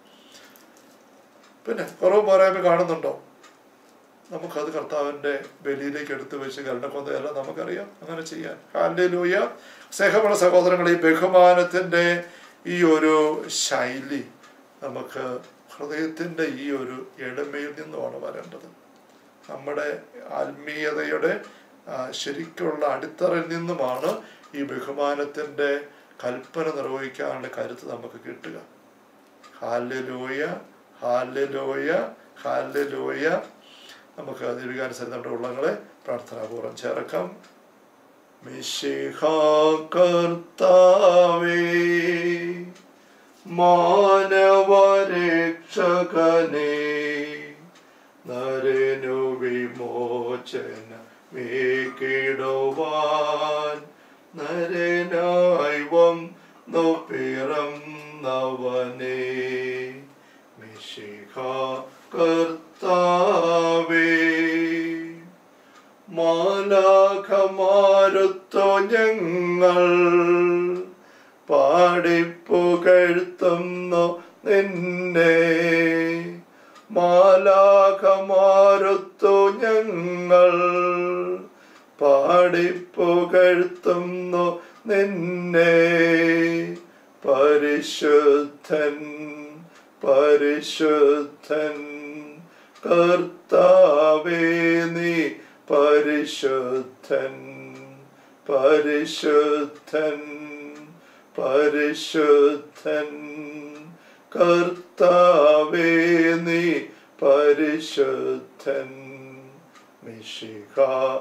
പിന്നെ കുറവ് പോരായ്മ കാണുന്നുണ്ടോ നമുക്കത് കർത്താവിൻ്റെ ബലിയിലേക്ക് എടുത്തു വെച്ച് കരുണക്കൊന്നതല്ല നമുക്കറിയാം അങ്ങനെ ചെയ്യാൻ ഹാൻ്റെ ലൂയ സ്നേഹമുള്ള സഹോദരങ്ങൾ ഈ ബഹുമാനത്തിൻ്റെ ഈ ഒരു ശൈലി നമുക്ക് ഹൃദയത്തിൻ്റെ ഈ ഒരു എളിമയിൽ നിന്നുമാണ് വരേണ്ടത് നമ്മുടെ ആത്മീയതയുടെ ആ, ശരിക്കുള്ള അടിത്തറയിൽ നിന്നുമാണ് ഈ ബഹുമാനത്തിൻ്റെ കൽപ്പന നിർവഹിക്കാനുള്ള കരുത്ത് നമുക്ക് കിട്ടുക ഹാലലോയ ഹാലലോയ ഹാലലോയ നമുക്ക് ദീപികാനുസരിച്ച് നമ്മുടെ ഉള്ളങ്ങളെ പ്രാർത്ഥനാപൂർവ്വം ചേർക്കാം മിശിഹ കർത്താവേ മാനവരക്ഷകനേ നരനു വിമോചന മേക്കിടുവാൻ നരനായി വന്നു പിറന്നവനേ മിശിഹ കർത്താവേ മാലാഖമാരുത്തോ ഞങ്ങൾ പാടിപ്പുകഴ്ത്തുന്നു നിന്നെ മാലാഖമാരുത്തു ഞങ്ങൾ പാടിപ്പുകഴ്ത്തുന്നു നിന്നെ പരിശുദ്ധൻ പരിശുദ്ധൻ കർത്താവേ നീ പരിശുദ്ധൻ പരിശുദ്ധൻ പരിശുദ്ധൻ കർത്താവേ നീ പരിശുദ്ധൻ മിശിഹ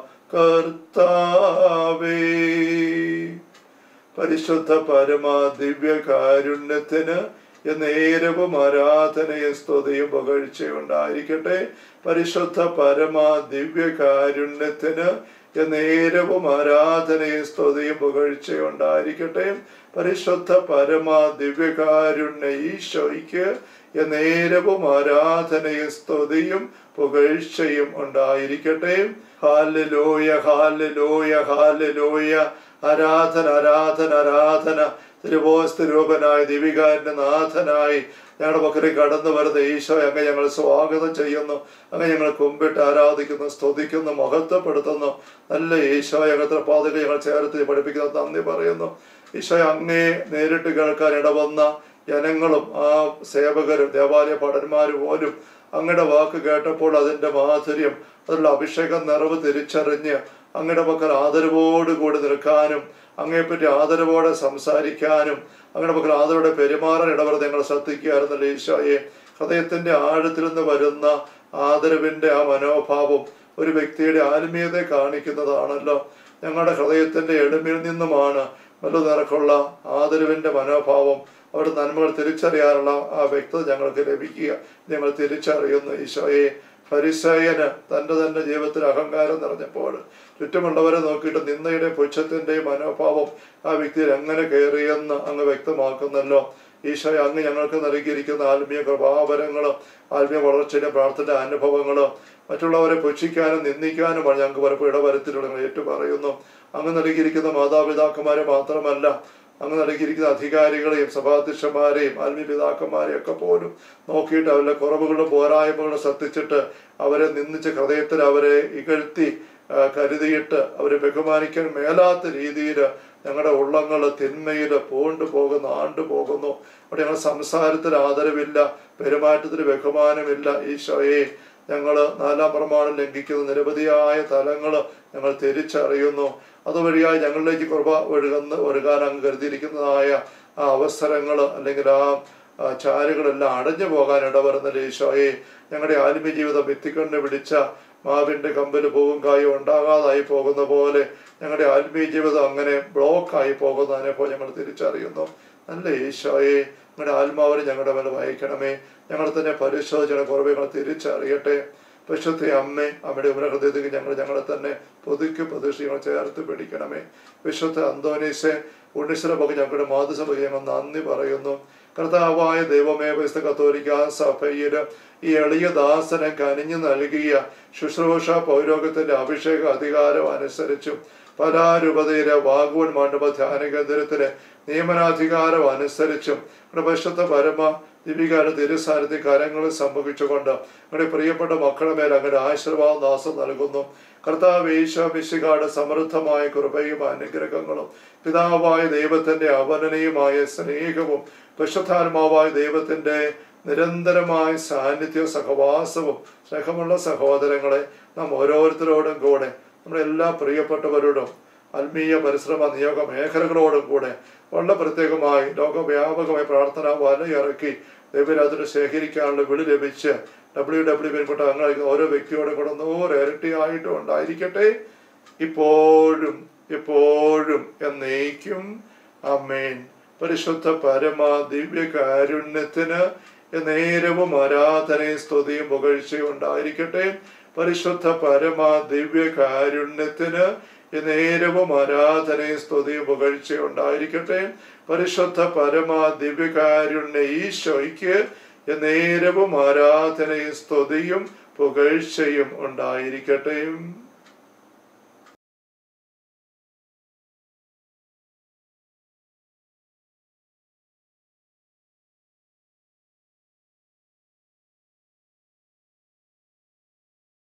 കർത്താവേ പരിശുദ്ധ പരമാ ദിവ്യകാരുണ്യത്തിന് എന്നേരവും ആരാധനയും സ്തുതിയും പുകഴ്ചയും ഉണ്ടായിരിക്കട്ടെ പരിശുദ്ധ പരമ ദിവ്യകാരുണ്യത്തിന് എന്നേരവും ആരാധനയും സ്തുതിയും പുകഴ്ചയും ഉണ്ടായിരിക്കട്ടെ പരിശുദ്ധ പരമ ദിവ്യകാരുണ്യ ഈശോയ്ക്ക് എന്നേരവും ആരാധനയും സ്തുതിയും പുകഴ്ചയും ഉണ്ടായിരിക്കട്ടെ ഹാലലോയ ഹാലലോയ ഹാലലോയ ആരാധന ആരാധന ആരാധന തിരുവോസ്തരൂപനായ ദിവികാരന്റെ നാഥനായി ഞങ്ങളുടെ പക്കൽ കടന്നു വരുന്ന ഈശോ അങ്ങ് ഞങ്ങൾ സ്വാഗതം ചെയ്യുന്നു അങ്ങ് ഞങ്ങൾ കുമ്പിട്ട് ആരാധിക്കുന്നു സ്തുതിക്കുന്നു മഹത്വപ്പെടുത്തുന്നു നല്ല ഈശോ ഞങ്ങളുടെ പാതകൾ ഞങ്ങൾ ചേർത്ത് പഠിപ്പിക്കുന്ന നന്ദി പറയുന്നു ഈശോ അങ്ങേ നേരിട്ട് കേൾക്കാൻ ഇടവന്ന ജനങ്ങളും ആ സേവകരും ദേവാലയ ഭടന്മാരും പോലും അങ്ങയുടെ വാക്ക് കേട്ടപ്പോൾ അതിന്റെ മാധുര്യം അതിലുള്ള അഭിഷേകം നിറവ് തിരിച്ചറിഞ്ഞ് അങ്ങയുടെ പക്കൽ ആദരവോടുകൂടി നിൽക്കാനും അങ്ങയെപ്പറ്റി ആദരവോടെ സംസാരിക്കാനും അങ്ങയുടെ പക്കൽ ആദരവോടെ പെരുമാറാൻ ഇടവരുത് ഞങ്ങൾ ശ്രദ്ധിക്കുകയായിരുന്നല്ലോ ഈശോയെ ഹൃദയത്തിന്റെ ആഴത്തിൽ നിന്ന് വരുന്ന ആദരവിന്റെ ആ മനോഭാവം ഒരു വ്യക്തിയുടെ ആത്മീയതയെ കാണിക്കുന്നതാണല്ലോ ഞങ്ങളുടെ ഹൃദയത്തിന്റെ എളിമയിൽ നിന്നുമാണ് വല്ല നിറക്കുള്ള ആദരവിന്റെ മനോഭാവം അവിടെ നന്മകൾ തിരിച്ചറിയാനുള്ള ആ വ്യക്തത ഞങ്ങൾക്ക് ലഭിക്കുക ഞങ്ങൾ തിരിച്ചറിയുന്നു ഈശോയെ ഫരിസയന് തൻ്റെ തന്നെ ജീവിതത്തിൽ അഹങ്കാരം നിറഞ്ഞപ്പോൾ ചുറ്റുമുള്ളവരെ നോക്കിയിട്ട് നിന്നയുടെ പുച്ഛത്തിന്റെ മനോഭാവം ആ വ്യക്തിയിൽ എങ്ങനെ കയറിയെന്ന് അങ്ങ് വ്യക്തമാക്കുന്നല്ലോ ഈശോയെ അങ്ങ് ഞങ്ങൾക്ക് നൽകിയിരിക്കുന്ന ആത്മീയ കൃപാവരങ്ങളും ആത്മീയ വളർച്ചയുടെ പ്രാർത്ഥന അനുഭവങ്ങളും മറ്റുള്ളവരെ പുച്ഛിക്കാനും നിന്ദിക്കാനുമാണ് ഞങ്ങൾക്ക് പലപ്പോഴും ഇടവരത്തിലൂടെ ഞങ്ങൾ ഏറ്റു പറയുന്നു അങ്ങ് നൽകിയിരിക്കുന്ന മാതാപിതാക്കന്മാരെ മാത്രമല്ല അങ്ങ് നൽകിയിരിക്കുന്ന അധികാരികളെയും സഭാധ്യക്ഷന്മാരെയും ആത്മീയ പിതാക്കന്മാരെയും ഒക്കെ പോലും നോക്കിയിട്ട് അവരുടെ കുറവുകളും പോരായ്മകളും ശ്രദ്ധിച്ചിട്ട് അവരെ നിന്ദിച്ച് ഹൃദയത്തിൽ അവരെ ഇകഴ്ത്തി ആ, കരുതിയിട്ട് അവരെ ബഹുമാനിക്കാൻ മേലാത്ത രീതിയിൽ ഞങ്ങളുടെ ഉള്ളങ്ങൾ തിന്മയിൽ പൂണ്ടു പോകുന്നു ആണ്ടു പോകുന്നു അവിടെ ഞങ്ങൾ സംസാരത്തിൽ ആദരവില്ല പെരുമാറ്റത്തിൽ ബഹുമാനമില്ല ഈശോയെ ഞങ്ങൾ നാലാം പ്രമാണം ലംഘിക്കുന്ന നിരവധിയായ തലങ്ങൾ ഞങ്ങൾ തിരിച്ചറിയുന്നു അതുവഴിയായി ഞങ്ങളിലേക്ക് കൃപ ഒഴുകുന്ന ഒഴുകാൻ അങ്ങ് കരുതിയിരിക്കുന്നതായ ആ അവസരങ്ങൾ അല്ലെങ്കിൽ ആ ആ ചാലുകളെല്ലാം അടഞ്ഞു പോകാൻ ഇടവരുന്ന ഈശോയെ ഞങ്ങളുടെ ആത്മീയ ജീവിതം ഭിത്തിക്കണ്ണ് പിടിച്ച മാവിന്റെ കമ്പല് പൂവും കായും ഉണ്ടാകാതായി പോകുന്ന പോലെ ഞങ്ങളുടെ ആത്മീയ ജീവിതം അങ്ങനെ ബ്ലോക്കായി പോകുന്നതിനെ പോലെ ഞങ്ങൾ തിരിച്ചറിയുന്നു നല്ല ഈശോയെ ഞങ്ങളുടെ ആത്മാവിനെ ഞങ്ങളുടെ മേലെ വഹിക്കണമേ ഞങ്ങൾ തന്നെ പരിശോധന കുറവ് ഞങ്ങൾ തിരിച്ചറിയട്ടെ പശുത്തെ അമ്മേ അമ്മയുടെ ഉമരഹൃദയത്തിൽ ഞങ്ങൾ ഞങ്ങളെ തന്നെ പുതുക്കി പ്രതീക്ഷിച്ച് ചേർത്ത് പിടിക്കണമേ വിശുദ്ധ അന്തോനീസെ ഉണ്ണീശ്വര പക ഞങ്ങളുടെ മാതൃസഭ ഞങ്ങൾ നന്ദി പറയുന്നു കർത്താവായ ദൈവമേ വിശുദ്ധ കത്തോലിക്ക സഭയിൽ ഈ എളിയ ദാസനെ കനിഞ്ഞു നൽകിയ ശുശ്രൂഷ പൗരോഗത്തിന്റെ അഭിഷേക അധികാരം അനുസരിച്ചും പലാരൂപതയിലെ വാഗുവൻ മണ്ഡപ ധ്യാന കേന്ദ്രത്തിലെ നിയമനാധികാരം അനുസരിച്ചും പ്രപക്ഷത്ത പരമ ദിവികാര തിരുസാരത്തിൽ കരങ്ങളിൽ സംഭവിച്ചുകൊണ്ട് ഞങ്ങളുടെ പ്രിയപ്പെട്ട മക്കളുടെ മേൽ അങ്ങയുടെ ആശീർവാദ ദാസം നൽകുന്നു കർത്താവ് ഈശോമിശികാട് സമൃദ്ധമായ കൃപയും അനുഗ്രഹങ്ങളും പിതാവായ ദൈവത്തിന്റെ അവനനയുമായ സ്നേഹവും വിശുദ്ധാത്മാവായ ദൈവത്തിന്റെ നിരന്തരമായ സാന്നിധ്യവും സഹവാസവും സ്നേഹമുള്ള സഹോദരങ്ങളെ നാം ഓരോരുത്തരോടും കൂടെ നമ്മുടെ എല്ലാ പ്രിയപ്പെട്ടവരോടും ആത്മീയ പരിശ്രമ നിയോഗ മേഖലകളോടും കൂടെ വളരെ പ്രത്യേകമായി ലോകവ്യാപകമായി പ്രാർത്ഥന വലയിറക്കി ദൈവരാജ്യത്തിന് ശേഖരിക്കാനുള്ള വിളി ലഭിച്ച് ഡബ്ല്യു ഡബ്ല്യു പിൻപെട്ട അങ്ങനെ ഓരോ വ്യക്തിയോടും കൂടെ നൂറ് ഇരട്ടിയായിട്ടും ഉണ്ടായിരിക്കട്ടെ ഇപ്പോഴും എപ്പോഴും എന്നേക്കും അമ്മേൻ പരിശുദ്ധ പരമ ദിവ്യ കാരുണ്യത്തിന് നേരവും ആരാധനയും സ്തുതിയും പുകഴ്ചയും ഉണ്ടായിരിക്കട്ടെ പരിശുദ്ധ പരമ ദിവ്യ കാരുണ്യത്തിന് നേരവും ആരാധനയും സ്തുതിയും പുകഴ്ചയും ഉണ്ടായിരിക്കട്ടെ പരിശുദ്ധ പരമ ദിവ്യകാരുണ്യ ഈശോയ്ക്ക് നേരവും ആരാധനയും സ്തുതിയും പുകഴ്ചയും ഉണ്ടായിരിക്കട്ടെ